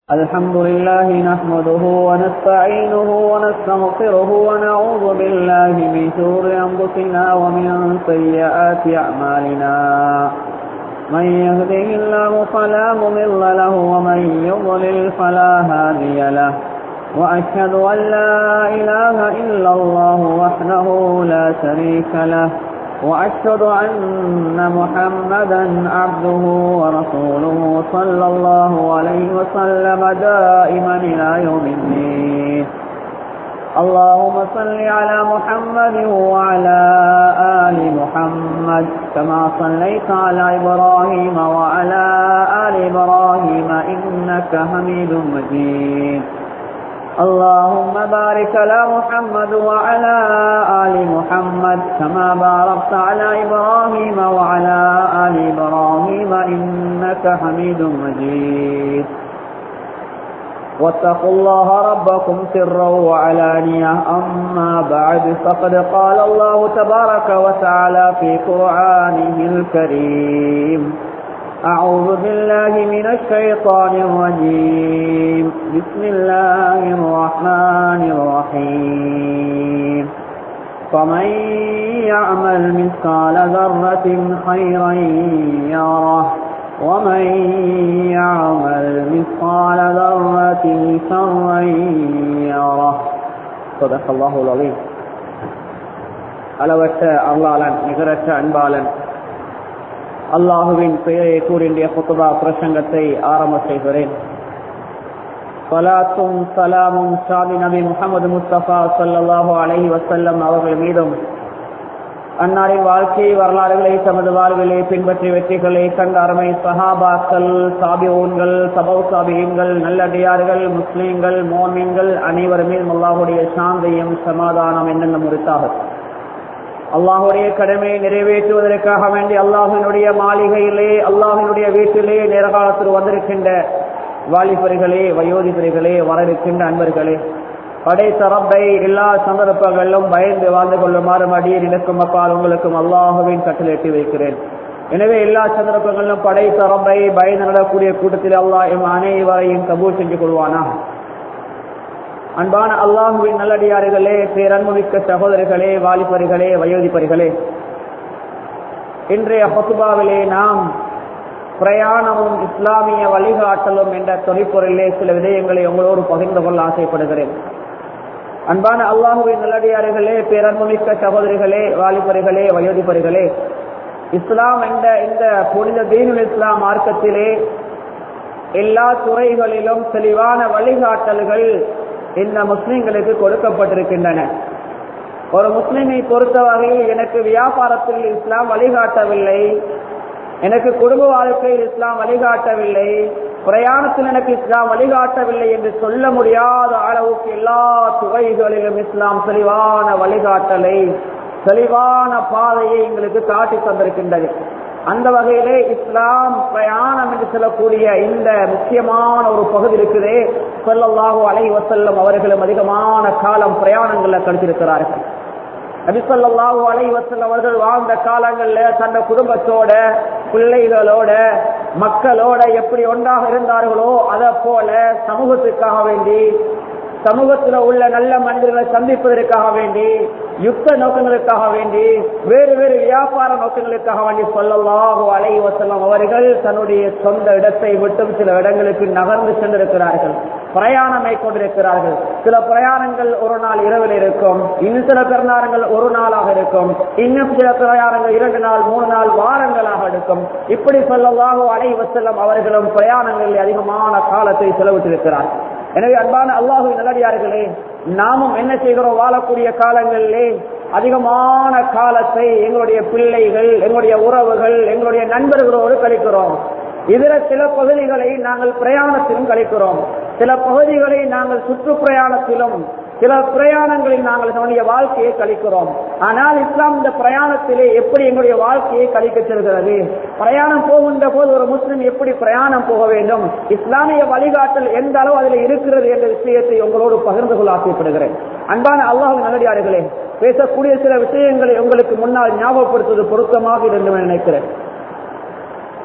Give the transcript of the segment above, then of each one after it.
الحمد لله نحمده ونستعينه ونستغفره ونعوذ بالله من شرور أنفسنا ومن سيئات أعمالنا من يهده الله فلا مضل له ومن يضلل فلا هادي له وأشهد أن لا إله إلا الله وحده لا شريك له وأشهد أن محمدا عبده ورسوله صلى الله عليه وسلم دائما إلى يوم الدين اللهم صل على محمد وعلى آل محمد كما صليت على إبراهيم وعلى آل إبراهيم إنك حميد مجيد اللهم بارك على محمد وعلى آل محمد كما باركت على إبراهيم وعلى آل إبراهيم إنك حميد مجيد واتقوا الله ربكم سرا وعلانية أما بعد فقد قال الله تبارك وتعالى في قرآنه الكريم أعوذ بالله من الشيطان الرجيم بسم الله الرحمن الرحيم فمن يعمل مثقال ذرة خيرا يره ومن يعمل مثقال ذرة شرا يره صدق الله العظيم அளவற்ற அருளாளன் நிகரற்ற அன்பாளன் அல்லாஹுவின் பெயரை கூறிய குத்துபா பிரசங்கத்தை ஆரம்ப செய்கிறேன் சலாத்தும் சலாமும் ஷாதி நபி முகமது முஸ்தபா சல்லாஹூ அலஹி வசல்லம் அவர்கள் மீதும் அன்னாரின் வாழ்க்கை வரலாறுகளை தமது வாழ்விலே பின்பற்றி வெற்றிகளை கண்ட அருமை சஹாபாக்கள் சாபியோன்கள் சபவ் சாபியன்கள் நல்லடியார்கள் முஸ்லீம்கள் மோமீன்கள் அனைவர் மீதும் அல்லாஹுடைய சாந்தியும் சமாதானம் என்னென்ன முறித்தாக அல்லாஹுடைய கடமையை நிறைவேற்றுவதற்காக வேண்டி அல்லாஹினுடைய மாளிகையிலே அல்லாஹினுடைய வீட்டிலே நேரகாலத்தில் வந்திருக்கின்ற வாலிபர்களே வயோதிபர்களே வர இருக்கின்ற அன்பர்களே படைத்த ரப்பை எல்லா சந்தர்ப்பங்களிலும் பயந்து வாழ்ந்து கொள்ளுமாறு அடியே நினைக்கும் அப்பால் உங்களுக்கும் அல்லாஹுவின் கட்டில் எட்டி வைக்கிறேன் எனவே எல்லா சந்தர்ப்பங்களிலும் படைத்த ரப்பை பயந்து நடக்கூடிய கூட்டத்தில் அல்லாஹ் எம் அனைவரையும் கபூர் செஞ்சு கொள்வானா அன்பான அல்லாஹுவின் நல்லடியார்களே பேரன்புமிக்க சகோதரர்களே வாலிபர்களே வயோதிபர்களே இன்றைய ஹொசுபாவிலே நாம் பிரயாணமும் இஸ்லாமிய வழிகாட்டலும் என்ற தொழிற்பொருளிலே சில விடயங்களை உங்களோடு பகிர்ந்து கொள்ள ஆசைப்படுகிறேன் அன்பான அல்லாஹுவின் நல்லடியார்களே பேரன்புமிக்க சகோதரிகளே வாலிபர்களே வயோதிபர்களே இஸ்லாம் என்ற இந்த புனித தீனுல் இஸ்லாம் மார்க்கத்திலே எல்லா துறைகளிலும் தெளிவான வழிகாட்டல்கள் இந்த முஸ்லிம்களுக்கு கொடுக்கப்பட்டிருக்கின்றன ஒரு முஸ்லிமை பொறுத்த வகையில் எனக்கு வியாபாரத்தில் இஸ்லாம் வழிகாட்டவில்லை எனக்கு குடும்ப வாழ்க்கையில் இஸ்லாம் வழிகாட்டவில்லை பிரயாணத்தில் எனக்கு இஸ்லாம் வழிகாட்டவில்லை என்று சொல்ல முடியாத அளவுக்கு எல்லா துறைகளிலும் இஸ்லாம் தெளிவான வழிகாட்டலை தெளிவான பாதையை எங்களுக்கு காட்டி தந்திருக்கின்றது அந்த வகையிலே இஸ்லாம் பிரயாணம் என்று சொல்லக்கூடிய இந்த முக்கியமான ஒரு பகுதி இருக்குதே சொல்லல்லாஹு அலை வசல்லம் அவர்களும் அதிகமான காலம் பிரயாணங்களில் கழித்திருக்கிறார்கள் நபிசல்லாஹு அலை வசல்லம் அவர்கள் வாழ்ந்த காலங்கள்ல தந்த குடும்பத்தோட பிள்ளைகளோட மக்களோட எப்படி ஒன்றாக இருந்தார்களோ அதை போல சமூகத்துக்காக வேண்டி சமூகத்தில் உள்ள நல்ல மனிதர்களை சந்திப்பதற்காக வேண்டி யுத்த நோக்கங்களுக்காக வேண்டி வேறு வேறு வியாபார நோக்கங்களுக்காக வேண்டி சொல்லலாகோ அலை வசல்லம் அவர்கள் தன்னுடைய சொந்த இடத்தை விட்டும் சில இடங்களுக்கு நகர்ந்து சென்றிருக்கிறார்கள் பிரயாணம் மேற்கொண்டிருக்கிறார்கள் சில பிரயாணங்கள் ஒரு நாள் இரவில் இருக்கும் இன்னும் சில பிரயாணங்கள் ஒரு நாளாக இருக்கும் இன்னும் சில பிரயாணங்கள் இரண்டு நாள் மூணு நாள் வாரங்களாக இருக்கும் இப்படி சொல்லலாகோ அலை வசல்லம் அவர்களும் பிரயாணங்களில் அதிகமான காலத்தை செலவிட்டிருக்கிறார்கள் எனவே அன்பான அல்லாஹு நல்லடியார்களே நாமும் என்ன செய்கிறோம் வாழக்கூடிய காலங்களிலே அதிகமான காலத்தை எங்களுடைய பிள்ளைகள் எங்களுடைய உறவுகள் எங்களுடைய நண்பர்களோடு கழிக்கிறோம் இதர சில பகுதிகளை நாங்கள் பிரயாணத்திலும் கழிக்கிறோம் சில பகுதிகளை நாங்கள் சுற்றுப்பிரயாணத்திலும் சில பிரயாணங்களில் நாங்கள் நம்முடைய வாழ்க்கையை கழிக்கிறோம் ஆனால் இஸ்லாம் இந்த பிரயாணத்திலே எப்படி எங்களுடைய வாழ்க்கையை கழிக்க செல்கிறது பிரயாணம் போகின்ற போது ஒரு முஸ்லிம் எப்படி பிரயாணம் போக வேண்டும் இஸ்லாமிய வழிகாட்டல் எந்த அளவு அதில் இருக்கிறது என்ற விஷயத்தை உங்களோடு பகிர்ந்து கொள்ள ஆசைப்படுகிறேன் அன்பான அல்லாஹ் நல்லடியார்களே பேசக்கூடிய சில விஷயங்களை உங்களுக்கு முன்னால் ஞாபகப்படுத்துவது பொருத்தமாக இருந்து நினைக்கிறேன்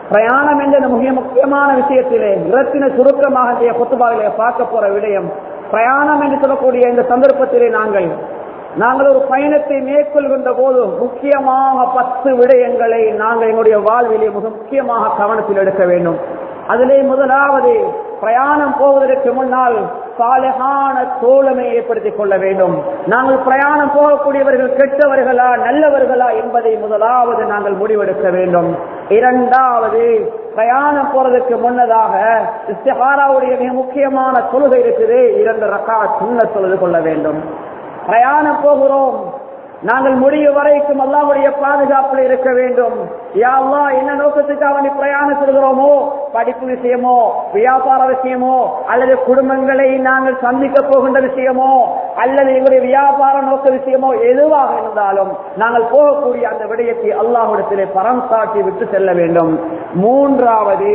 பிரயாணம் என்ற இந்த மிக முக்கியமான விஷயத்திலே இரத்தின சுருக்கமாக இந்த குத்துபாவிலே பார்க்க போற விடயம் பிரயாணம் என்று சொல்லக்கூடிய இந்த சந்தர்ப்பத்திலே நாங்கள் நாங்கள் ஒரு பயணத்தை மேற்கொள்கின்ற போது முக்கியமாக பத்து விடயங்களை நாங்கள் எங்களுடைய வாழ்விலே மிக முக்கியமாக கவனத்தில் எடுக்க வேண்டும் அதிலே முதலாவது பிரயாணம் போவதற்கு முன்னால் சாலைகான தோழமை ஏற்படுத்திக் கொள்ள வேண்டும் நாங்கள் பிரயாணம் போகக்கூடியவர்கள் கெட்டவர்களா நல்லவர்களா என்பதை முதலாவது நாங்கள் முடிவெடுக்க வேண்டும் இரண்டாவது பிரயாணம் போறதுக்கு முன்னதாக இஸ்திஹாராவுடைய மிக முக்கியமான தொழுகை இருக்குது இரண்டு ரக்கா சுண்ண தொழுது கொள்ள வேண்டும் பிரயாணம் போகிறோம் நாங்கள் முடிய வரைக்கும் அல்லாவுடைய பாதுகாப்பில் இருக்க வேண்டும் யா அல்லாஹ் என்ன நோக்கத்துக்காக வேண்டி பிரயாணம் செல்கிறோமோ படிப்பு விஷயமோ வியாபார விஷயமோ அல்லது குடும்பங்களை நாங்கள் சந்திக்க போகின்ற விஷயமோ அல்லது எங்களுடைய வியாபார நோக்க விஷயமோ எதுவாக இருந்தாலும் நாங்கள் போகக்கூடிய அந்த விடயத்தை அல்லாஹ்விடத்திலே பரம் காட்டி விட்டு செல்ல வேண்டும் மூன்றாவது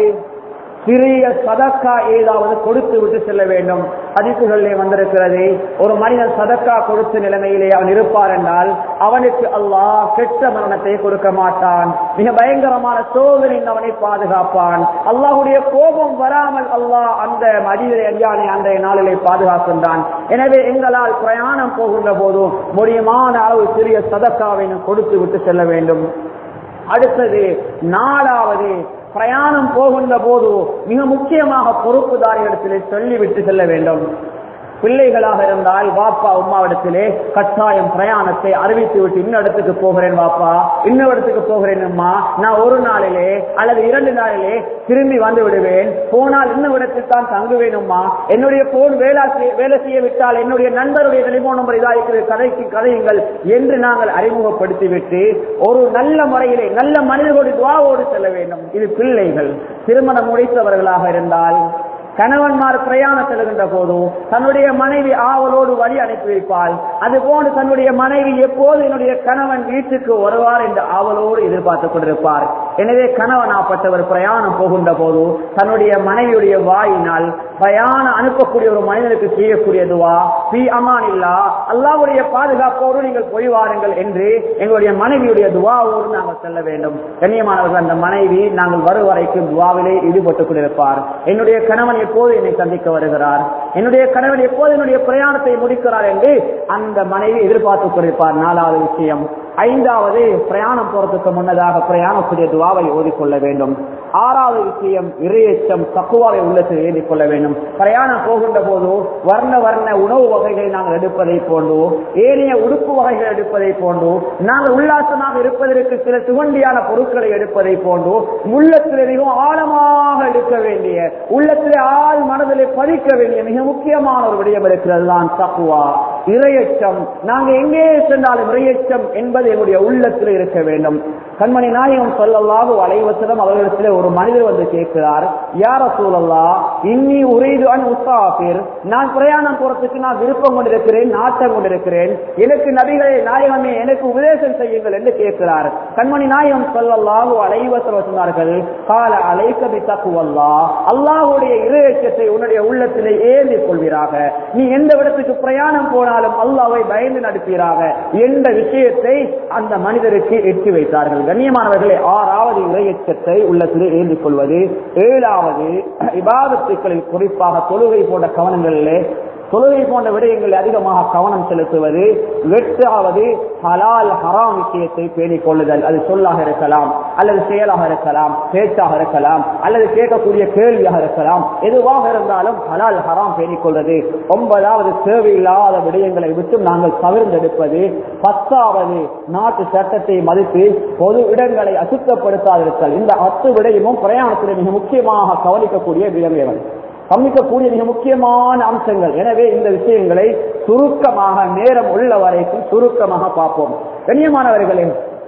சிறிய சதக்கா ஏதாவது கொடுத்து விட்டு செல்ல வேண்டும் அதிப்புகளிலே வந்திருக்கிறது ஒரு மனிதன் சதக்கா கொடுத்த நிலைமையிலே அவன் இருப்பார் என்றால் அவனுக்கு அல்லாஹ் கெட்ட மரணத்தை கொடுக்க மாட்டான் மிக பயங்கரமான சோதனை அவனை பாதுகாப்பான் அல்லாஹுடைய கோபம் வராமல் அல்லாஹ் அந்த மனித அடியானை அந்த நாளிலே பாதுகாக்கின்றான் எனவே எங்களால் பிரயாணம் போகின்ற போதும் முடியுமான அளவு சிறிய சதக்காவை கொடுத்து விட்டு செல்ல வேண்டும் அடுத்தது நாலாவது பிரயாணம் போகின்ற போது மிக முக்கியமாக பொறுப்புதாரிடத்திலே சொல்லிவிட்டு செல்ல வேண்டும் பிள்ளைகளாக இருந்தால் வாப்பா உமாவிடத்திலே கட்டாயம் பிரயாணத்தை அறிவித்து விட்டு இன்னும் இடத்துக்கு போகிறேன் வாப்பா இன்னும் இடத்துக்கு போகிறேன் அம்மா நான் ஒரு நாளிலே அல்லது இரண்டு நாளிலே திரும்பி வந்து விடுவேன் போனால் இன்னும் இடத்தில் தான் தங்குவேனும்மா என்னுடைய போன் வேலை வேலை செய்ய விட்டால் என்னுடைய நண்பருடைய டெலிபோன் நம்பர் இதா இருக்கிற கதைக்கு கதையுங்கள் என்று நாங்கள் அறிமுகப்படுத்திவிட்டு ஒரு நல்ல முறையிலே நல்ல மனிதர்களுடைய துவாவோடு செல்ல வேண்டும் இது பிள்ளைகள் திருமணம் முடித்தவர்களாக இருந்தால் கணவன்மார் பிரயாணம் செல்கின்ற போது தன்னுடைய மனைவி ஆவலோடு வழி அனுப்பி வைப்பாள் அதுபோன்று தன்னுடைய மனைவி எப்போது என்னுடைய கணவன் வீட்டுக்கு வருவார் என்று ஆவலோடு எதிர்பார்த்துக் கொண்டிருப்பார் எனவே கணவனாப்பட்டவர் பிரயாணம் போகின்ற போது தன்னுடைய மனைவியுடைய வாயினால் பிரயாணம் அனுப்பக்கூடிய ஒரு மனிதனுக்கு செய்யக்கூடியதுவா பி அமான் இல்லா அல்லாவுடைய பாதுகாப்போடு நீங்கள் போய் வாருங்கள் என்று எங்களுடைய மனைவியுடைய துவாவோடு நாங்கள் செல்ல வேண்டும் கண்ணியமானவர்கள் அந்த மனைவி நாங்கள் வரும் வரைக்கும் துவாவிலே ஈடுபட்டுக் கொண்டிருப்பார் என்னுடைய கணவன் எப்போது என்னை சந்திக்க வருகிறார் என்னுடைய கணவன் எப்போது என்னுடைய பிரயாணத்தை முடிக்கிறார் என்று அந்த மனைவி எதிர்பார்த்துக் கொண்டிருப்பார் நாலாவது விஷயம் ஐந்தாவது பிரயாணம் போறதுக்கு முன்னதாக பிரயாணக்கூடிய துவாவை ஓதிக்கொள்ள வேண்டும் ஆறாவது விஷயம் இறையச்சம் தக்குவாவை உள்ளத்தில் ஏறிக் கொள்ள வேண்டும் பிரயாணம் போகின்ற போது வர்ண வர்ண உணவு வகைகளை நாங்கள் எடுப்பதை போன்று ஏனைய உடுப்பு வகைகள் எடுப்பதை போன்று நாங்கள் உல்லாசமாக இருப்பதற்கு சில சுவண்டியான பொருட்களை எடுப்பதை போன்று உள்ளத்தில் மிகவும் ஆழமாக எடுக்க வேண்டிய உள்ளத்திலே ஆள் மனதிலே பதிக்க வேண்டிய மிக முக்கியமான ஒரு விடயம் இருக்கிறது தான் தக்குவா இரையச்சம் நாங்கள் எங்கே சென்றாலும் இரையச்சம் என்பது என்னுடைய உள்ளத்தில் இருக்க வேண்டும் கண்மணி நாயகம் சொல்லல்லாக அலைவத்திலும் அவர்களிடத்தில் ஒரு மனிதர் வந்து கேட்கிறார் யார சூழல்லா இன்னி உரைது அன் உத்தாபிர் நான் பிரயாணம் போறதுக்கு நான் விருப்பம் கொண்டிருக்கிறேன் நாட்டம் கொண்டிருக்கிறேன் எனக்கு நபிகளை நாயகமே எனக்கு உபதேசம் செய்யுங்கள் என்று கேட்கிறார் கண்மணி நாயகம் சொல்லல்லாக அலைவத்தில் சொன்னார்கள் கால அலைக்கபி தக்குவல்லா அல்லாஹுடைய இரையச்சத்தை உன்னுடைய உள்ளத்திலே ஏந்தி கொள்வீராக நீ எந்த இடத்துக்கு பிரயாணம் போனாலும் அல்லாவை பயந்து நடப்பீராக என்ற விஷயத்தை அந்த மனிதருக்கு எட்டி வைத்தார்கள் கண்ணியமானவர்களே ஆறாவது இறையச்சத்தை உள்ளத்திலே ஏந்திக் கொள்வது ஏழாவது இபாதத்துக்களில் குறிப்பாக தொழுகை போன்ற கவனங்களிலே தொழுகை போன்ற விடயங்களில் அதிகமாக கவனம் செலுத்துவது எட்டாவது ஹலால் ஹராம் விஷயத்தை பேணிக் கொள்ளுதல் அது சொல்லாக இருக்கலாம் அல்லது செயலாக இருக்கலாம் பேச்சாக இருக்கலாம் அல்லது கேட்கக்கூடிய கேள்வியாக இருக்கலாம் எதுவாக இருந்தாலும் ஹலால் ஹராம் பேணிக் கொள்வது ஒன்பதாவது தேவையில்லாத விடயங்களை விட்டு நாங்கள் தவிர்ந்தெடுப்பது பத்தாவது நாட்டு சட்டத்தை மதித்து பொது இடங்களை அசுத்தப்படுத்தாதிருத்தல் இந்த அத்து விடயமும் பிரயாணத்தில் மிக முக்கியமாக கவனிக்கக்கூடிய விடயங்கள் கவனிக்கக்கூடிய மிக முக்கியமான அம்சங்கள் எனவே இந்த விஷயங்களை சுருக்கமாக நேரம் உள்ள வரைக்கும் சுருக்கமாக பார்ப்போம் கண்ணியமானவர்களே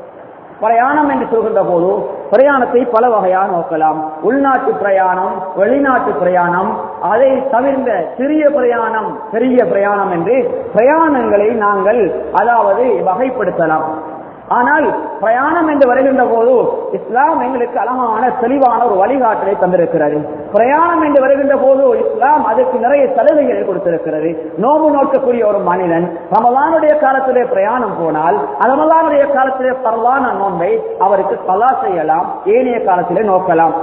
பிரயாணம் என்று சொல்கின்ற போது பிரயாணத்தை பல வகையாக நோக்கலாம் உள்நாட்டு பிரயாணம் வெளிநாட்டு பிரயாணம் அதை தவிர்ந்த சிறிய பிரயாணம் பெரிய பிரயாணம் என்று பிரயாணங்களை நாங்கள் அதாவது வகைப்படுத்தலாம் ஆனால் பிரயாணம் என்று வருகின்ற போது இஸ்லாம் எங்களுக்கு அழகான தெளிவான ஒரு வழிகாட்டலை தந்திருக்கிறது பிரயாணம் என்று வருகின்ற போது இஸ்லாம் அதுக்கு நிறைய சலுகைகளை கொடுத்திருக்கிறது நோம்பு நோக்கக்கூடிய ஒரு மனிதன் ரமலானுடைய காலத்திலே பிரயாணம் போனால் ரமலானுடைய காலத்திலே பரவான நோன்பை அவருக்கு கலா செய்யலாம் ஏனைய காலத்திலே நோக்கலாம்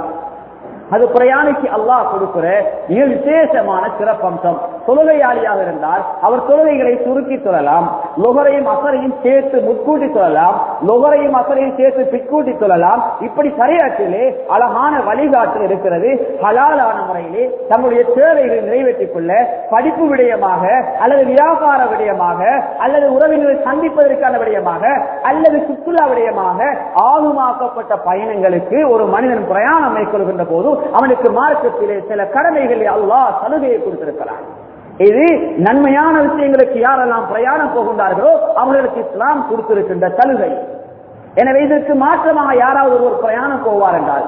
அது பிரயாணிக்கு அல்லாஹ் கொடுக்கிற மிக விசேஷமான சிறப்பம்சம் தொழுகையாளியாக இருந்தால் அவர் தொழுகைகளை சுருக்கி தொழலாம் லொகரையும் அசரையும் சேர்த்து முட்கூட்டி தொழலாம் லொகரையும் அசரையும் சேர்த்து பிற்கூட்டி தொழலாம் இப்படி சரியாற்றிலே அழகான வழிகாட்டு இருக்கிறது ஹலாலான முறையிலே தங்களுடைய தேவைகளை நிறைவேற்றிக் கொள்ள படிப்பு விடயமாக அல்லது வியாபார விடயமாக அல்லது உறவினரை சந்திப்பதற்கான விடயமாக அல்லது சுற்றுலா விடயமாக ஆகுமாக்கப்பட்ட பயணங்களுக்கு ஒரு மனிதன் பிரயாணம் மேற்கொள்கின்ற போது அவனுக்கு மார்க்கத்திலே சில கடமைகளை அல்லாஹ் சலுகையை கொடுத்திருக்கிறான் இது நன்மையான விஷயங்களுக்கு யாரெல்லாம் பிரயாணம் போகின்றார்களோ அவர்களுக்கு இஸ்லாம் கொடுத்திருக்கின்ற சலுகை எனவே இதற்கு மாற்றமாக யாராவது ஒரு பிரயாணம் போவார் என்றால்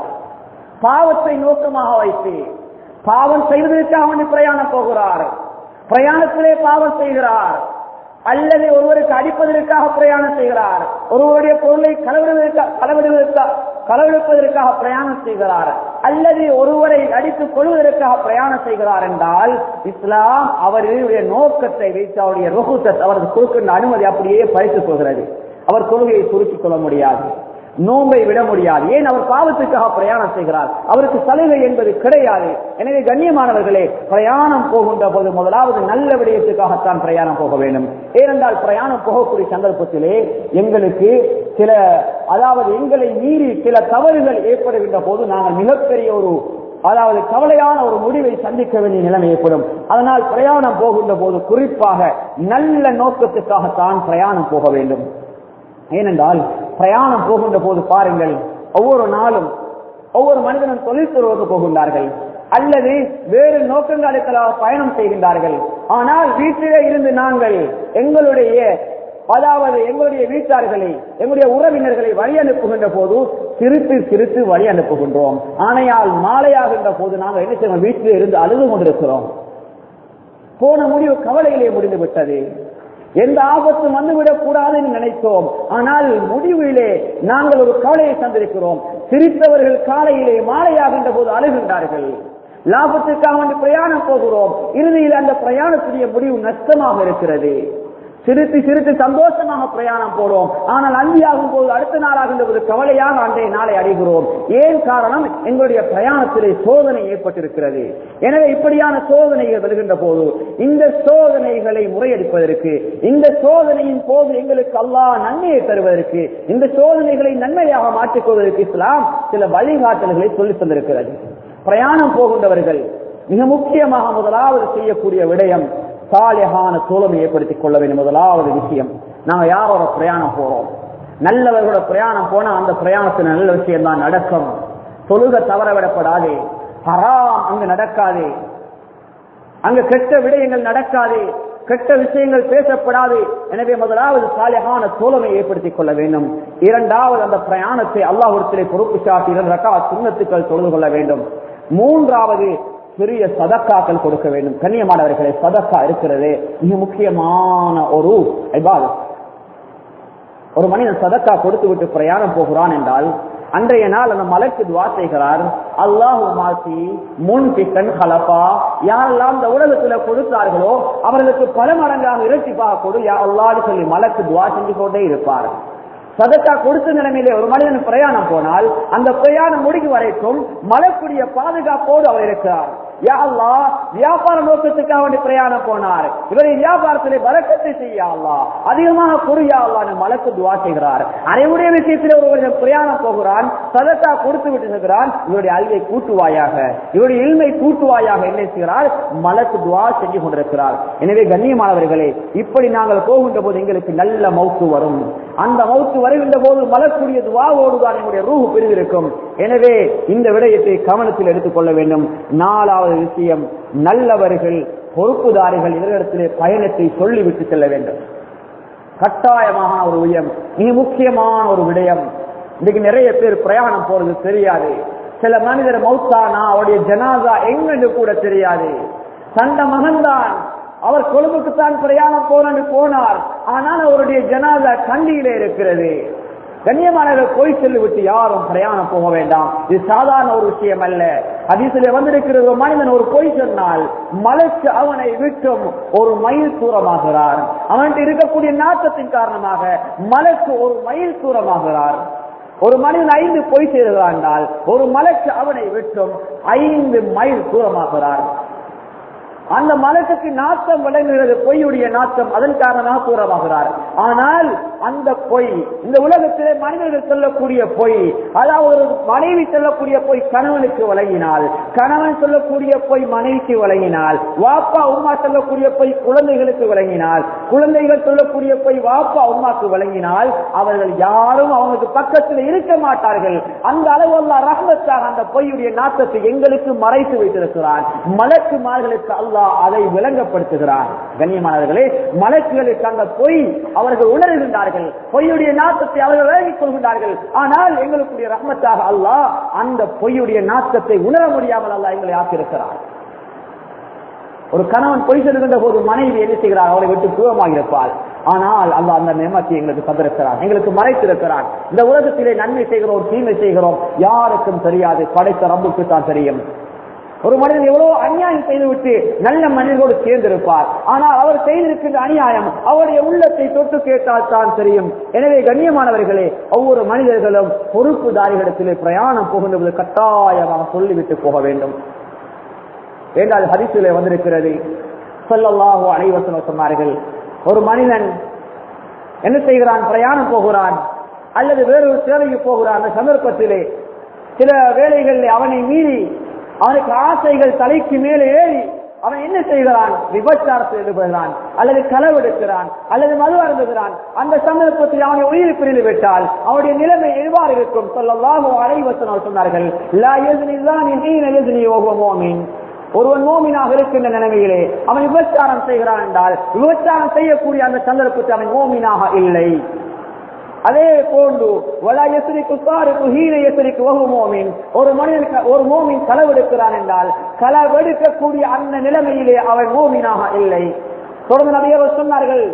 பாவத்தை நோக்கமாக வைத்து பாவம் செய்வதற்காக அவன் பிரயாணம் போகிறார் பிரயாணத்திலே பாவம் செய்கிறார் அல்லது ஒருவருக்கு அடிப்பதற்காக பிரயாணம் செய்கிறார் ஒருவருடைய பொருளை களவிடுவதற்காக களவிடுவதற்காக களவெடுப்பதற்காக பிரயாணம் செய்கிறார் அல்லது ஒருவரை அடித்துக் கொள்வதற்காக பிரயாணம் செய்கிறார் என்றால் இஸ்லாம் அவருடைய நோக்கத்தை வைத்து அவருடைய ருகுத்தத் அவரது கொடுக்கின்ற அனுமதி அப்படியே பறித்துக் கொள்கிறது அவர் கொள்கையை சுருக்கிக் கொள்ள முடியாது நோம்பை விட முடியாது ஏன் அவர் பாவத்துக்காக பிரயாணம் செய்கிறார் அவருக்கு சலுகை என்பது கிடையாது எனவே கண்ணியமானவர்களே பிரயாணம் போகின்ற போது முதலாவது நல்ல விடயத்துக்காகத்தான் பிரயாணம் போக வேண்டும் ஏனென்றால் பிரயாணம் போகக்கூடிய சந்தர்ப்பத்திலே எங்களுக்கு சில அதாவது எங்களை மீறி சில தவறுகள் ஏற்படுகின்ற போது நாங்கள் மிகப்பெரிய ஒரு அதாவது கவலையான ஒரு முடிவை சந்திக்க வேண்டிய நிலைமை ஏற்படும் அதனால் பிரயாணம் போகின்ற போது குறிப்பாக நல்ல நோக்கத்துக்காகத்தான் பிரயாணம் போக வேண்டும் ஏனென்றால் பிரயாணம் போகின்ற போது பாருங்கள் ஒவ்வொரு நாளும் ஒவ்வொரு மனிதனும் தொழில் துறவுக்கு போகின்றார்கள் அல்லது வேறு நோக்கங்களுக்காக பயணம் செய்கின்றார்கள் ஆனால் வீட்டிலே இருந்து நாங்கள் எங்களுடைய அதாவது எங்களுடைய வீட்டார்களை எங்களுடைய உறவினர்களை வழி அனுப்புகின்ற போது சிரித்து சிரித்து வழி அனுப்புகின்றோம் ஆனையால் மாலையாகின்ற போது நாங்கள் என்ன செய்வோம் வீட்டிலே இருந்து அழுது கொண்டிருக்கிறோம் போன முடிவு கவலையிலே முடிந்து விட்டது எந்த ஆபத்தும் வந்துவிடக் கூடாது என்று நினைத்தோம் ஆனால் முடிவிலே நாங்கள் ஒரு கவலையை சந்திருக்கிறோம் சிரித்தவர்கள் காலையிலே மாலையாகின்ற போது அழுகின்றார்கள் லாபத்துக்காக வந்து பிரயாணம் போகிறோம் இறுதியில் அந்த பிரயாணத்துடைய முடிவு நஷ்டமாக இருக்கிறது சிரித்து சிரித்து சந்தோஷமாக பிரயாணம் போறோம் ஆனால் அந்தியாகும் போது அடுத்த நாளாகின்ற போது கவலையாக அன்றைய நாளை அடைகிறோம் ஏன் காரணம் எங்களுடைய பிரயாணத்திலே சோதனை ஏற்பட்டிருக்கிறது எனவே இப்படியான சோதனைகள் வருகின்ற போது இந்த சோதனைகளை முறையடிப்பதற்கு இந்த சோதனையின் போது எங்களுக்கு அல்லாஹ் நன்மையை தருவதற்கு இந்த சோதனைகளை நன்மையாக மாற்றிக்கொள்வதற்கு இஸ்லாம் சில வழிகாட்டல்களை சொல்லி தந்திருக்கிறது பிரயாணம் போகின்றவர்கள் மிக முக்கியமாக முதலாவது செய்யக்கூடிய விடயம் சாலியான தோழமை ஏற்படுத்திக் கொள்ள வேண்டும் முதலாவது விஷயம் நாங்க யாரோட பிரயாணம் போறோம் நல்லவர்களோட பிரயாணம் போனா அந்த பிரயாணத்தில் நல்ல விஷயம் தான் நடக்கும் தொழுக தவறவிடப்படாதே ஹராம் அங்கு நடக்காதே அங்கு கெட்ட விடயங்கள் நடக்காதே கெட்ட விஷயங்கள் பேசப்படாது எனவே முதலாவது சாலியான தோழமை ஏற்படுத்திக் கொள்ள வேண்டும் இரண்டாவது அந்த பிரயாணத்தை அல்லாஹிடத்திலே பொறுப்பு சாட்டி இரண்டு ரக்கா சுண்ணத்துக்கள் தொழுது கொள்ள வேண்டும் மூன்றாவது பெரிய சதக்காக்கள் கொடுக்க வேண்டும் கண்ணியமானவர்களே சதக்கா இருக்கிறது மிக முக்கியமான ஒரு இபாதத் ஒரு மனிதன் சதக்கா கொடுத்து விட்டு பிரயாணம் போகிறான் என்றால் அன்றைய நாள் அந்த மலைக்கு துவா செய்கிறார் அல்லாஹு மாசி முன் பிக்கன் ஹலப்பா யாரெல்லாம் இந்த உலகத்துல கொடுத்தார்களோ அவர்களுக்கு பல மடங்காக இரட்டிப்பாக கொடு யா அல்லான்னு சொல்லி மலைக்கு துவா செஞ்சு கொண்டே இருப்பார் சதக்கா கொடுத்த நிலைமையிலே ஒரு மனிதன் பிரயாணம் போனால் அந்த பிரயாணம் முடிக்கும் வரைக்கும் மலைக்குரிய பாதுகாப்போடு அவர் இருக்கிறார் யா அல்லாஹ் வியாபார நோக்கத்துக்காக வேண்டி பிரயாணம் போனார் இவரை வியாபாரத்திலே வரக்கத்தை செய்ய அல்லா அதிகமாக குறியா அல்லான்னு மலக்கு துவா செய்கிறார் அரைவுடைய விஷயத்திலே ஒரு மனிதன் பிரயாணம் போகிறான் சதத்தா கொடுத்து விட்டு இருக்கிறான் இவருடைய அல்வை கூட்டுவாயாக இவருடைய இல்மை கூட்டுவாயாக என்ன செய்கிறார் மலக்கு துவா செஞ்சு கொண்டிருக்கிறார் எனவே கண்ணியமானவர்களே இப்படி நாங்கள் போகின்ற போது எங்களுக்கு நல்ல மௌத்து வரும் அந்த மௌத்து வருகின்ற போது மலக்கூடிய துவாவோடுதான் எங்களுடைய ரூஹு பிரிவிருக்கும் எனவே இந்த விடயத்தை கவனத்தில் எடுத்துக்கொள்ள வேண்டும் நாலாவது விஷயம் நல்லவர்கள் பொறுப்புதாரிகள் இவர்களிடத்திலே பயணத்தை சொல்லிவிட்டு செல்ல வேண்டும் கட்டாயமான ஒரு விடயம் மிக முக்கியமான ஒரு விடயம் இன்னைக்கு நிறைய பேர் பிரயாணம் போறது தெரியாது சில மனிதர் மௌத்தானா அவருடைய ஜனாதா எங்கன்னு கூட தெரியாது சண்ட மகன்தான் அவர் கொழும்புக்குத்தான் பிரயாணம் போறன்னு போனார் ஆனால் அவருடைய ஜனாதா கண்டியில இருக்கிறது கண்ணியமானவர்கள் போய் சொல்லிவிட்டு யாரும் பிரயாணம் போக வேண்டாம் இது சாதாரண ஒரு விஷயம் அல்ல அதிசல வந்திருக்கிற ஒரு மனிதன் ஒரு பொய் சொன்னால் மலைக்கு அவனை விட்டும் ஒரு மைல் தூரமாகிறார் அவன்கிட்ட இருக்கக்கூடிய நாட்டத்தின் காரணமாக மலைக்கு ஒரு மைல் தூரமாகிறார் ஒரு மனிதன் ஐந்து பொய் செய்கிறான் ஒரு மலைக்கு அவனை விட்டும் ஐந்து மைல் தூரமாகிறார் அந்த மலத்துக்கு நாட்டம் விளங்குகிறது பொய்யுடைய நாட்டம் அதன் காரணமாக தூரமாகிறார் ஆனால் அந்த பொய் இந்த உலகத்திலே மனிதர்கள் சொல்லக்கூடிய பொய் அதாவது ஒரு மனைவி சொல்லக்கூடிய பொய் கணவனுக்கு வழங்கினால் கணவன் சொல்லக்கூடிய பொய் மனைவிக்கு வழங்கினால் வாப்பா உமா சொல்லக்கூடிய பொய் குழந்தைகளுக்கு வழங்கினால் குழந்தைகள் சொல்லக்கூடிய பொய் வாப்பா உமாக்கு வழங்கினால் அவர்கள் யாரும் அவங்களுக்கு பக்கத்தில் இருக்க மாட்டார்கள் அந்த அளவு அல்லா ரஹ்மத்தாக அந்த பொய்யுடைய நாட்டத்தை எங்களுக்கு மறைத்து வைத்திருக்கிறார் மலக்கு மார்களுக்கு அல்லாஹ் அதை விளங்கப்படுத்துகிறார் கண்ணியமானவர்களே மலக்குகளுக்கு அந்த பொய் அவர்கள் உணர்கின்றார்கள் பொய்யுடைய நாட்டத்தை அவர்கள் விளங்கிக் கொள்கின்றார்கள் ஆனால் எங்களுக்குரிய ரஹ்மத்தாக அல்லாஹ் அந்த பொய்யுடைய நாட்டத்தை உணர முடியாமல் அல்லாஹ் எங்களை ஆக்கியிருக்கிறார் ஒரு கணவன் பொய் சொல்லுகின்ற போது மனைவி என்ன செய்கிறார் அவளை விட்டு தூரமாக இருப்பாள் ஆனால் அல்ல அந்த நியமத்தை எங்களுக்கு தந்திருக்கிறார் எங்களுக்கு மறைத்திருக்கிறார் இந்த உலகத்திலே நன்மை செய்கிறோம் தீமை செய்கிறோம் யாருக்கும் தெரியாது படைத்த ரப்புக்கு தான் தெரியும் ஒரு மனிதன் எவ்வளவு அநியாயம் செய்துவிட்டு நல்ல மனிதனோடு சேர்ந்திருப்பார் ஆனால் அவர் செய்திருக்கின்ற அநியாயம் அவருடைய உள்ளத்தை தொட்டு கேட்டால் தான் தெரியும் எனவே கண்ணியமானவர்களே ஒவ்வொரு மனிதர்களும் பொறுப்புதாரிகளிடத்திலே பிரயாணம் போகின்ற கட்டாயமாக சொல்லிவிட்டு போக வேண்டும் என்றால் ஹரிசிலே வந்திருக்கிறது சொல்லல்லாஹோ அனைவசனம் சொன்னார்கள் ஒரு மனிதன் என்ன செய்கிறான் பிரயாணம் போகிறான் அல்லது வேறொரு சேவைக்கு போகிறான் அந்த சந்தர்ப்பத்திலே சில வேலைகளில் அவனை மீறி அவனுக்கு ஆசைகள் தலைக்கு மேலே ஏறி அவன் என்ன செய்கிறான் விபச்சாரத்தில் ஈடுபடுகிறான் அல்லது களவெடுக்கிறான் அல்லது மது அருந்துகிறான் அந்த சந்தர்ப்பத்தில் அவனை உயிர் பிரிந்து விட்டால் அவனுடைய நிலைமை எவ்வாறு இருக்கும் சொல்லலாக அலைவசனம் சொன்னார்கள் லா எதினில்லான் எதினி ஓகமோமின் ஒருவன் மோமினாக இருக்கின்ற நிலைமையிலே அவன் விபச்சாரம் செய்கிறான் என்றால் விபச்சாரம் செய்யக்கூடிய அந்த சந்தர்ப்பத்தில் அவன் மோமினாக இல்லை அதே போன்று ஒரு மனிதன் ஒரு மோமின் களவெடுக்கிறான் என்றால் களவெடுக்கக்கூடிய அந்த நிலைமையிலே அவன் மோமினாக இல்லை தொடர்ந்து நபியவர் சொன்னார்கள்